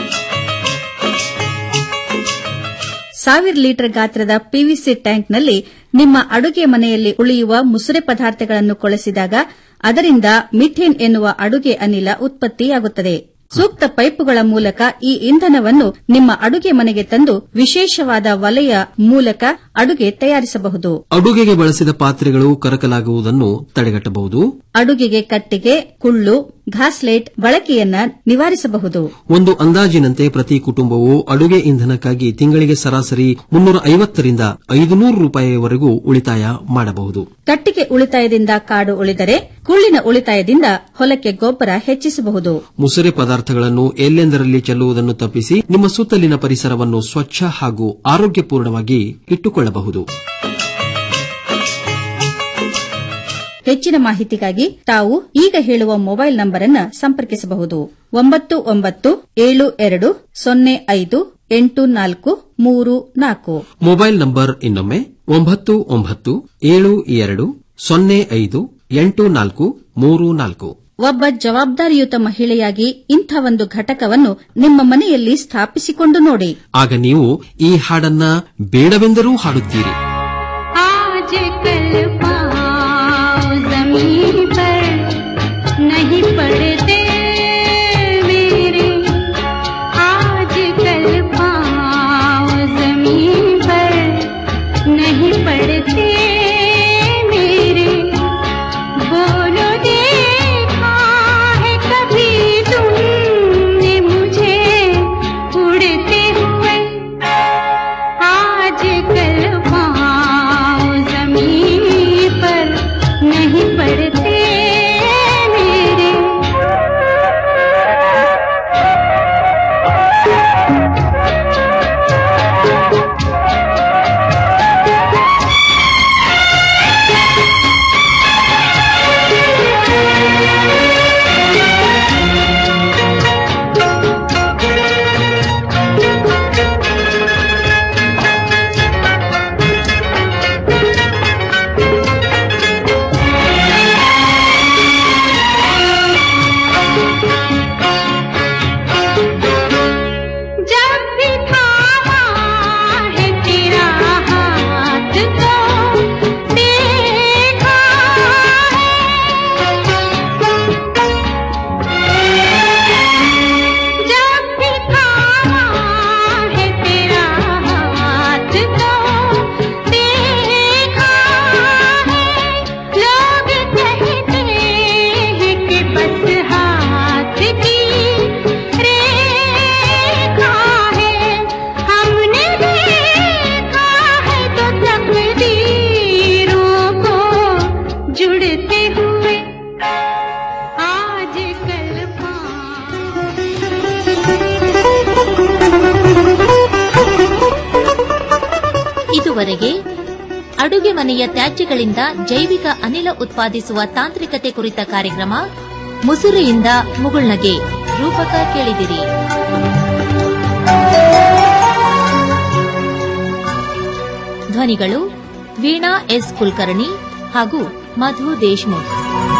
ಸಾವಿರ ಲೀಟರ್ ಗಾತ್ರದ ಪಿವಿಸಿ ಟ್ಯಾಂಕ್ನಲ್ಲಿ ನಿಮ್ಮ ಅಡುಗೆ ಮನೆಯಲ್ಲಿ ಉಳಿಯುವ ಮುಸುರೆ ಪದಾರ್ಥಗಳನ್ನು ಕೊಳೆಸಿದಾಗ ಅದರಿಂದ ಮಿಥೇನ್ ಎನ್ನುವ ಅಡುಗೆ ಅನಿಲ ಉತ್ಪತ್ತಿಯಾಗುತ್ತದೆ ಸೂಕ್ತ ಪೈಪುಗಳ ಮೂಲಕ ಈ ಇಂಧನವನ್ನು ನಿಮ್ಮ ಅಡುಗೆ ಮನೆಗೆ ತಂದು ವಿಶೇಷವಾದ ವಲಯ ಮೂಲಕ ಅಡುಗೆ ತಯಾರಿಸಬಹುದು ಅಡುಗೆಗೆ ಬಳಸಿದ ಪಾತ್ರೆಗಳು ಕರಕಲಾಗುವುದನ್ನು ತಡೆಗಟ್ಟಬಹುದು ಅಡುಗೆಗೆ ಕಟ್ಟಿಗೆ ಕುಳ್ಳು ಘಾಸ್ಲೇಟ್ ಬಳಕೆಯನ್ನ ನಿವಾರಿಸಬಹುದು ಒಂದು ಅಂದಾಜಿನಂತೆ ಪ್ರತಿ ಕುಟುಂಬವು ಅಡುಗೆ ಇಂಧನಕ್ಕಾಗಿ ತಿಂಗಳಿಗೆ ಸರಾಸರಿ ಮುನ್ನೂರ ಐವತ್ತರಿಂದ ಐದುನೂರು ರೂಪಾಯಿವರೆಗೂ ಉಳಿತಾಯ ಮಾಡಬಹುದು ಕಟ್ಟಿಗೆ ಉಳಿತಾಯದಿಂದ ಕಾಡು ಉಳಿದರೆ ಕುಳ್ಳಿನ ಉಳಿತಾಯದಿಂದ ಹೊಲಕ್ಕೆ ಗೊಬ್ಬರ ಹೆಚ್ಚಿಸಬಹುದು ಮುಸುರೆ ಪದಾರ್ಥಗಳನ್ನು ಎಲ್ಲೆಂದರಲ್ಲಿ ಚೆಲ್ಲುವುದನ್ನು ತಪ್ಪಿಸಿ ನಿಮ್ಮ ಸುತ್ತಲಿನ ಪರಿಸರವನ್ನು ಸ್ವಚ್ಛ ಹಾಗೂ ಆರೋಗ್ಯಪೂರ್ಣವಾಗಿ ಇಟ್ಟುಕೊಳ್ಳಬಹುದು ಹೆಚ್ಚಿನ ಮಾಹಿತಿಗಾಗಿ ತಾವು ಈಗ ಹೇಳುವ ಮೊಬೈಲ್ ನಂಬರ್ ಅನ್ನ ಸಂಪರ್ಕಿಸಬಹುದು ಒಂಬತ್ತು ಒಂಬತ್ತು ಏಳು ಎರಡು ಸೊನ್ನೆ ಐದು ಎಂಟು ನಾಲ್ಕು ಮೂರು ನಾಲ್ಕು ಮೊಬೈಲ್ ನಂಬರ್ ಇನ್ನೊಮ್ಮೆ ಒಂಬತ್ತು ಒಂಬತ್ತು ಏಳು ಎರಡು ಸೊನ್ನೆ ಐದು ಎಂಟು ನಾಲ್ಕು ಮೂರು ನಾಲ್ಕು ಒಬ್ಬ ಜವಾಬ್ದಾರಿಯುತ ಮಹಿಳೆಯಾಗಿ ಇಂಥ ಒಂದು ಘಟಕವನ್ನು ನಿಮ್ಮ ಮನೆಯಲ್ಲಿ ಸ್ಥಾಪಿಸಿಕೊಂಡು ನೋಡಿ ಆಗ ನೀವು ಈ ಹಾಡನ್ನ ಬೇಡವೆಂದರೂ ಹಾಡುತ್ತೀರಿ आज कल पाँव जमीन पर नहीं पड़ते मेरे आज कल पाँव जमीन पर नहीं पड़ते मेरे बोलो देखा है कभी तुमने मुझे उड़ते हुए आज कल ಇದುವರೆಗೆ ಅಡುಗೆ ಮನೆಯ ತ್ಯಾಜ್ಯಗಳಿಂದ ಜೈವಿಕ ಅನಿಲ ಉತ್ಪಾದಿಸುವ ತಾಂತ್ರಿಕತೆ ಕುರಿತ ಕಾರ್ಯಕ್ರಮ ಮುಸುರೆಯಿಂದ ಮುಗುಳ್ನಗೆ ರೂಪಕ ಕೇಳಿದಿರಿ ಧ್ವನಿಗಳು ವೀಣಾ ಎಸ್ ಕುಲಕರ್ಣಿ ಹಾಗೂ ಮಧು ದೇಶ್ಮುಖ್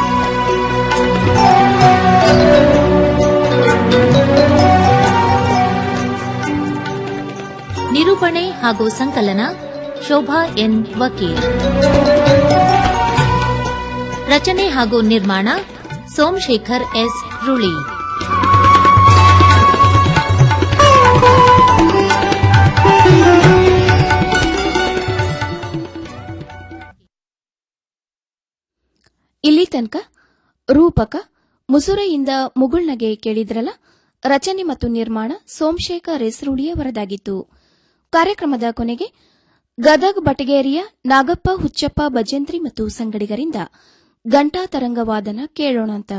ನಿರೂಪಣೆ ಹಾಗೂ ಸಂಕಲನ ಶೋಭಾ ಎನ್ ವಕೀಲ್ ರಚನೆ ಹಾಗೂ ನಿರ್ಮಾಣ ಸೋಮಶೇಖರ್ ಎಸ್ ರುಳಿ ಇಲ್ಲಿ ತನಕ ರೂಪಕ ಮುಸುರೆಯಿಂದ ಮುಗುಳ್ನಗೆ ಕೇಳಿದ್ರಲ್ಲ ರಚನೆ ಮತ್ತು ನಿರ್ಮಾಣ ಸೋಮಶೇಖರ್ ಅವರದಾಗಿತ್ತು ಕಾರ್ಯಕ್ರಮದ ಕೊನೆಗೆ ಗದಗ್ ಬಟಗೇರಿಯ ನಾಗಪ್ಪ ಹುಚ್ಚಪ್ಪ ಭಜಂತ್ರಿ ಮತ್ತು ಸಂಗಡಿಗರಿಂದ ಗಂಟಾ ತರಂಗವಾದನ ಕೇಳೋಣಂತ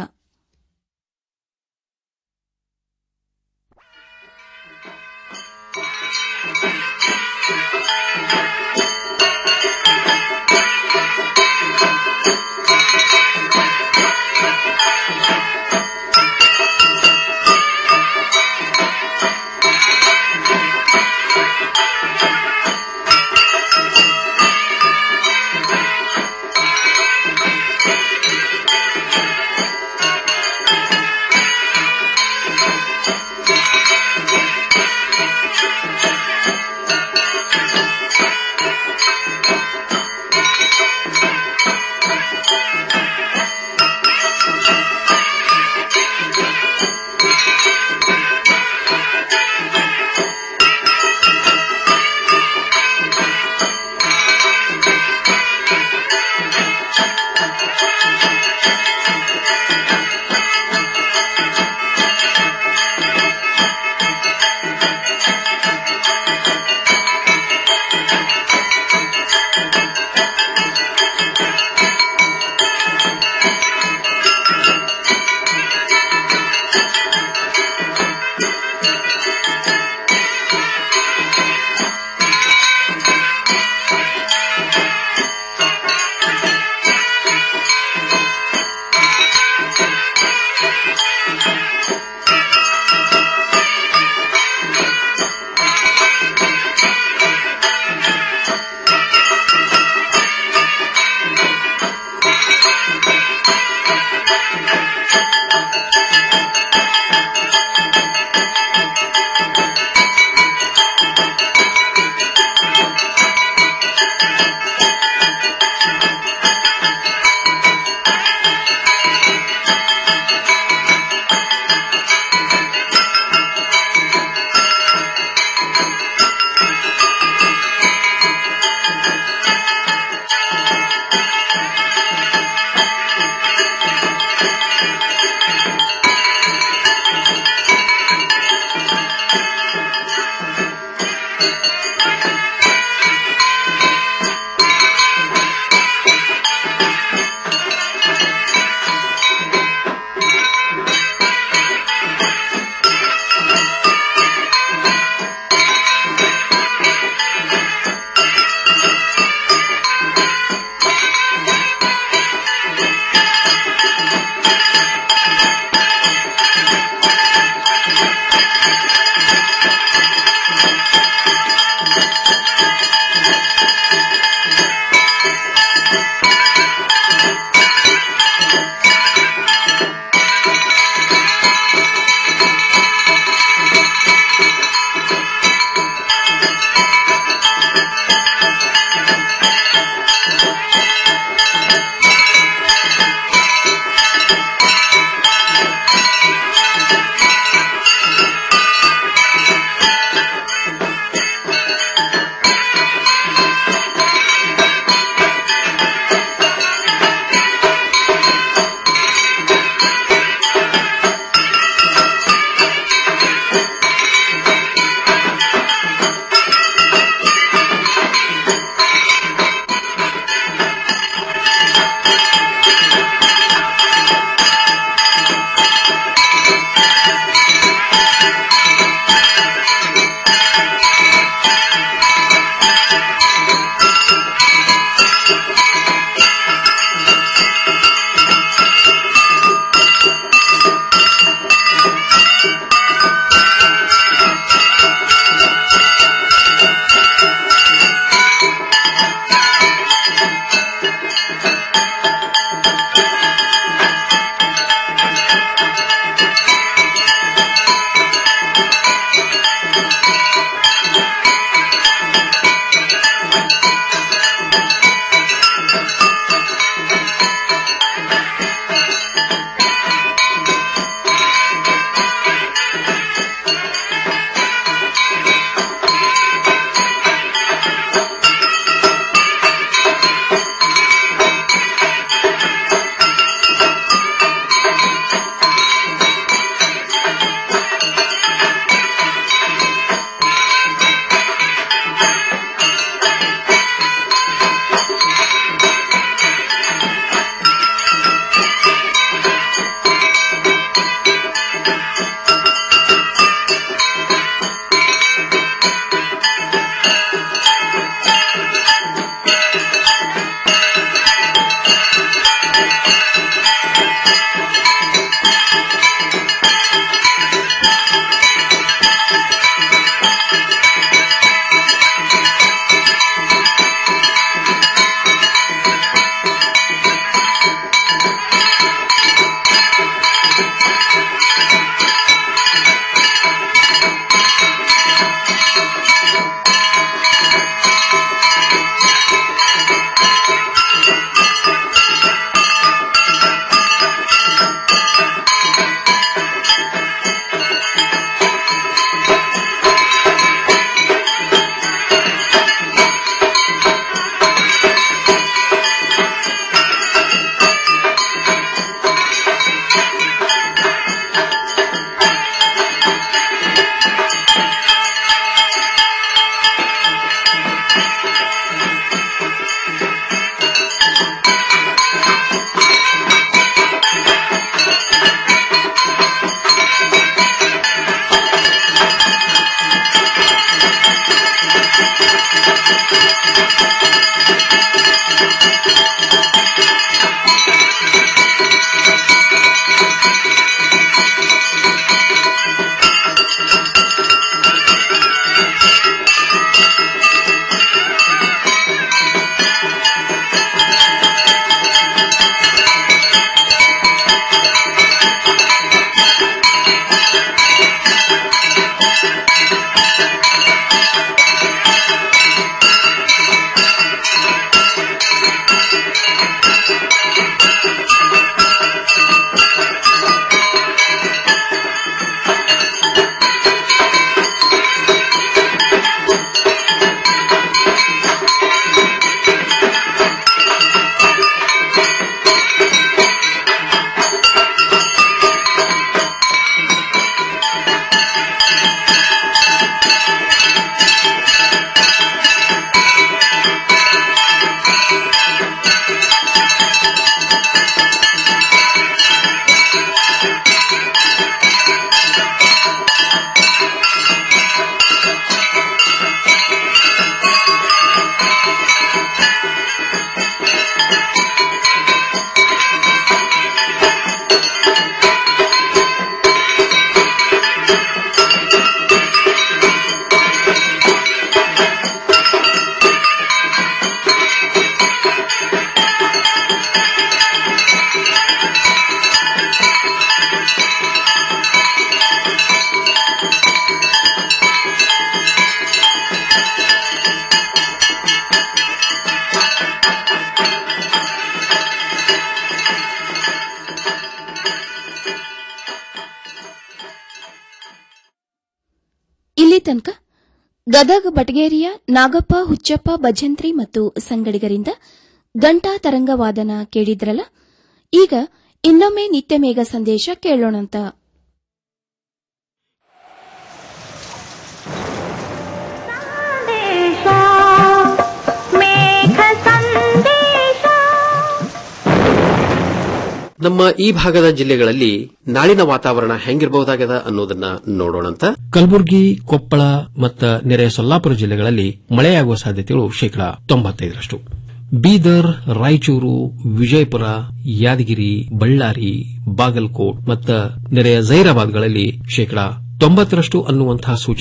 ಇಲ್ಲಿ ತನಕ ಗದಗ ಬಟಗೇರಿಯ ನಾಗಪ್ಪ ಹುಚ್ಚಪ್ಪ ಭಜಂತ್ರಿ ಮತ್ತು ಸಂಗಡಿಗರಿಂದ ಗಂಟಾ ತರಂಗವಾದನ ಕೇಳಿದ್ರಲ್ಲ ಈಗ ಇನ್ನೊಮ್ಮೆ ನಿತ್ಯ ಮೇಘ ಸಂದೇಶ ಕೇಳೋಣಂತ ನಮ್ಮ ಈ ಭಾಗದ ಜಿಲ್ಲೆಗಳಲ್ಲಿ ನಾಳಿನ ವಾತಾವರಣ ಹೆಂಗಿರಬಹುದಾಗದ ಅನ್ನೋದನ್ನ ನೋಡೋಣಂತ ಕಲಬುರಗಿ ಕೊಪ್ಪಳ ಮತ್ತು ನೆರೆ ಸೊಲ್ಲಾಪುರ ಜಿಲ್ಲೆಗಳಲ್ಲಿ ಮಳೆಯಾಗುವ ಸಾಧ್ಯತೆಗಳು ಶೇಕಡಾ ತೊಂಬತ್ತೈದರಷ್ಟು ಬೀದರ್ ರಾಯಚೂರು ವಿಜಯಪುರ ಯಾದಗಿರಿ ಬಳ್ಳಾರಿ ಬಾಗಲಕೋಟ್ ಮತ್ತು ನೆರೆಯ ಜೈರಾಬಾದ್ಗಳಲ್ಲಿ ಶೇಕಡಾ ತೊಂಬತ್ತರಷ್ಟು ಅನ್ನುವಂತಹ ಸೂಚನೆ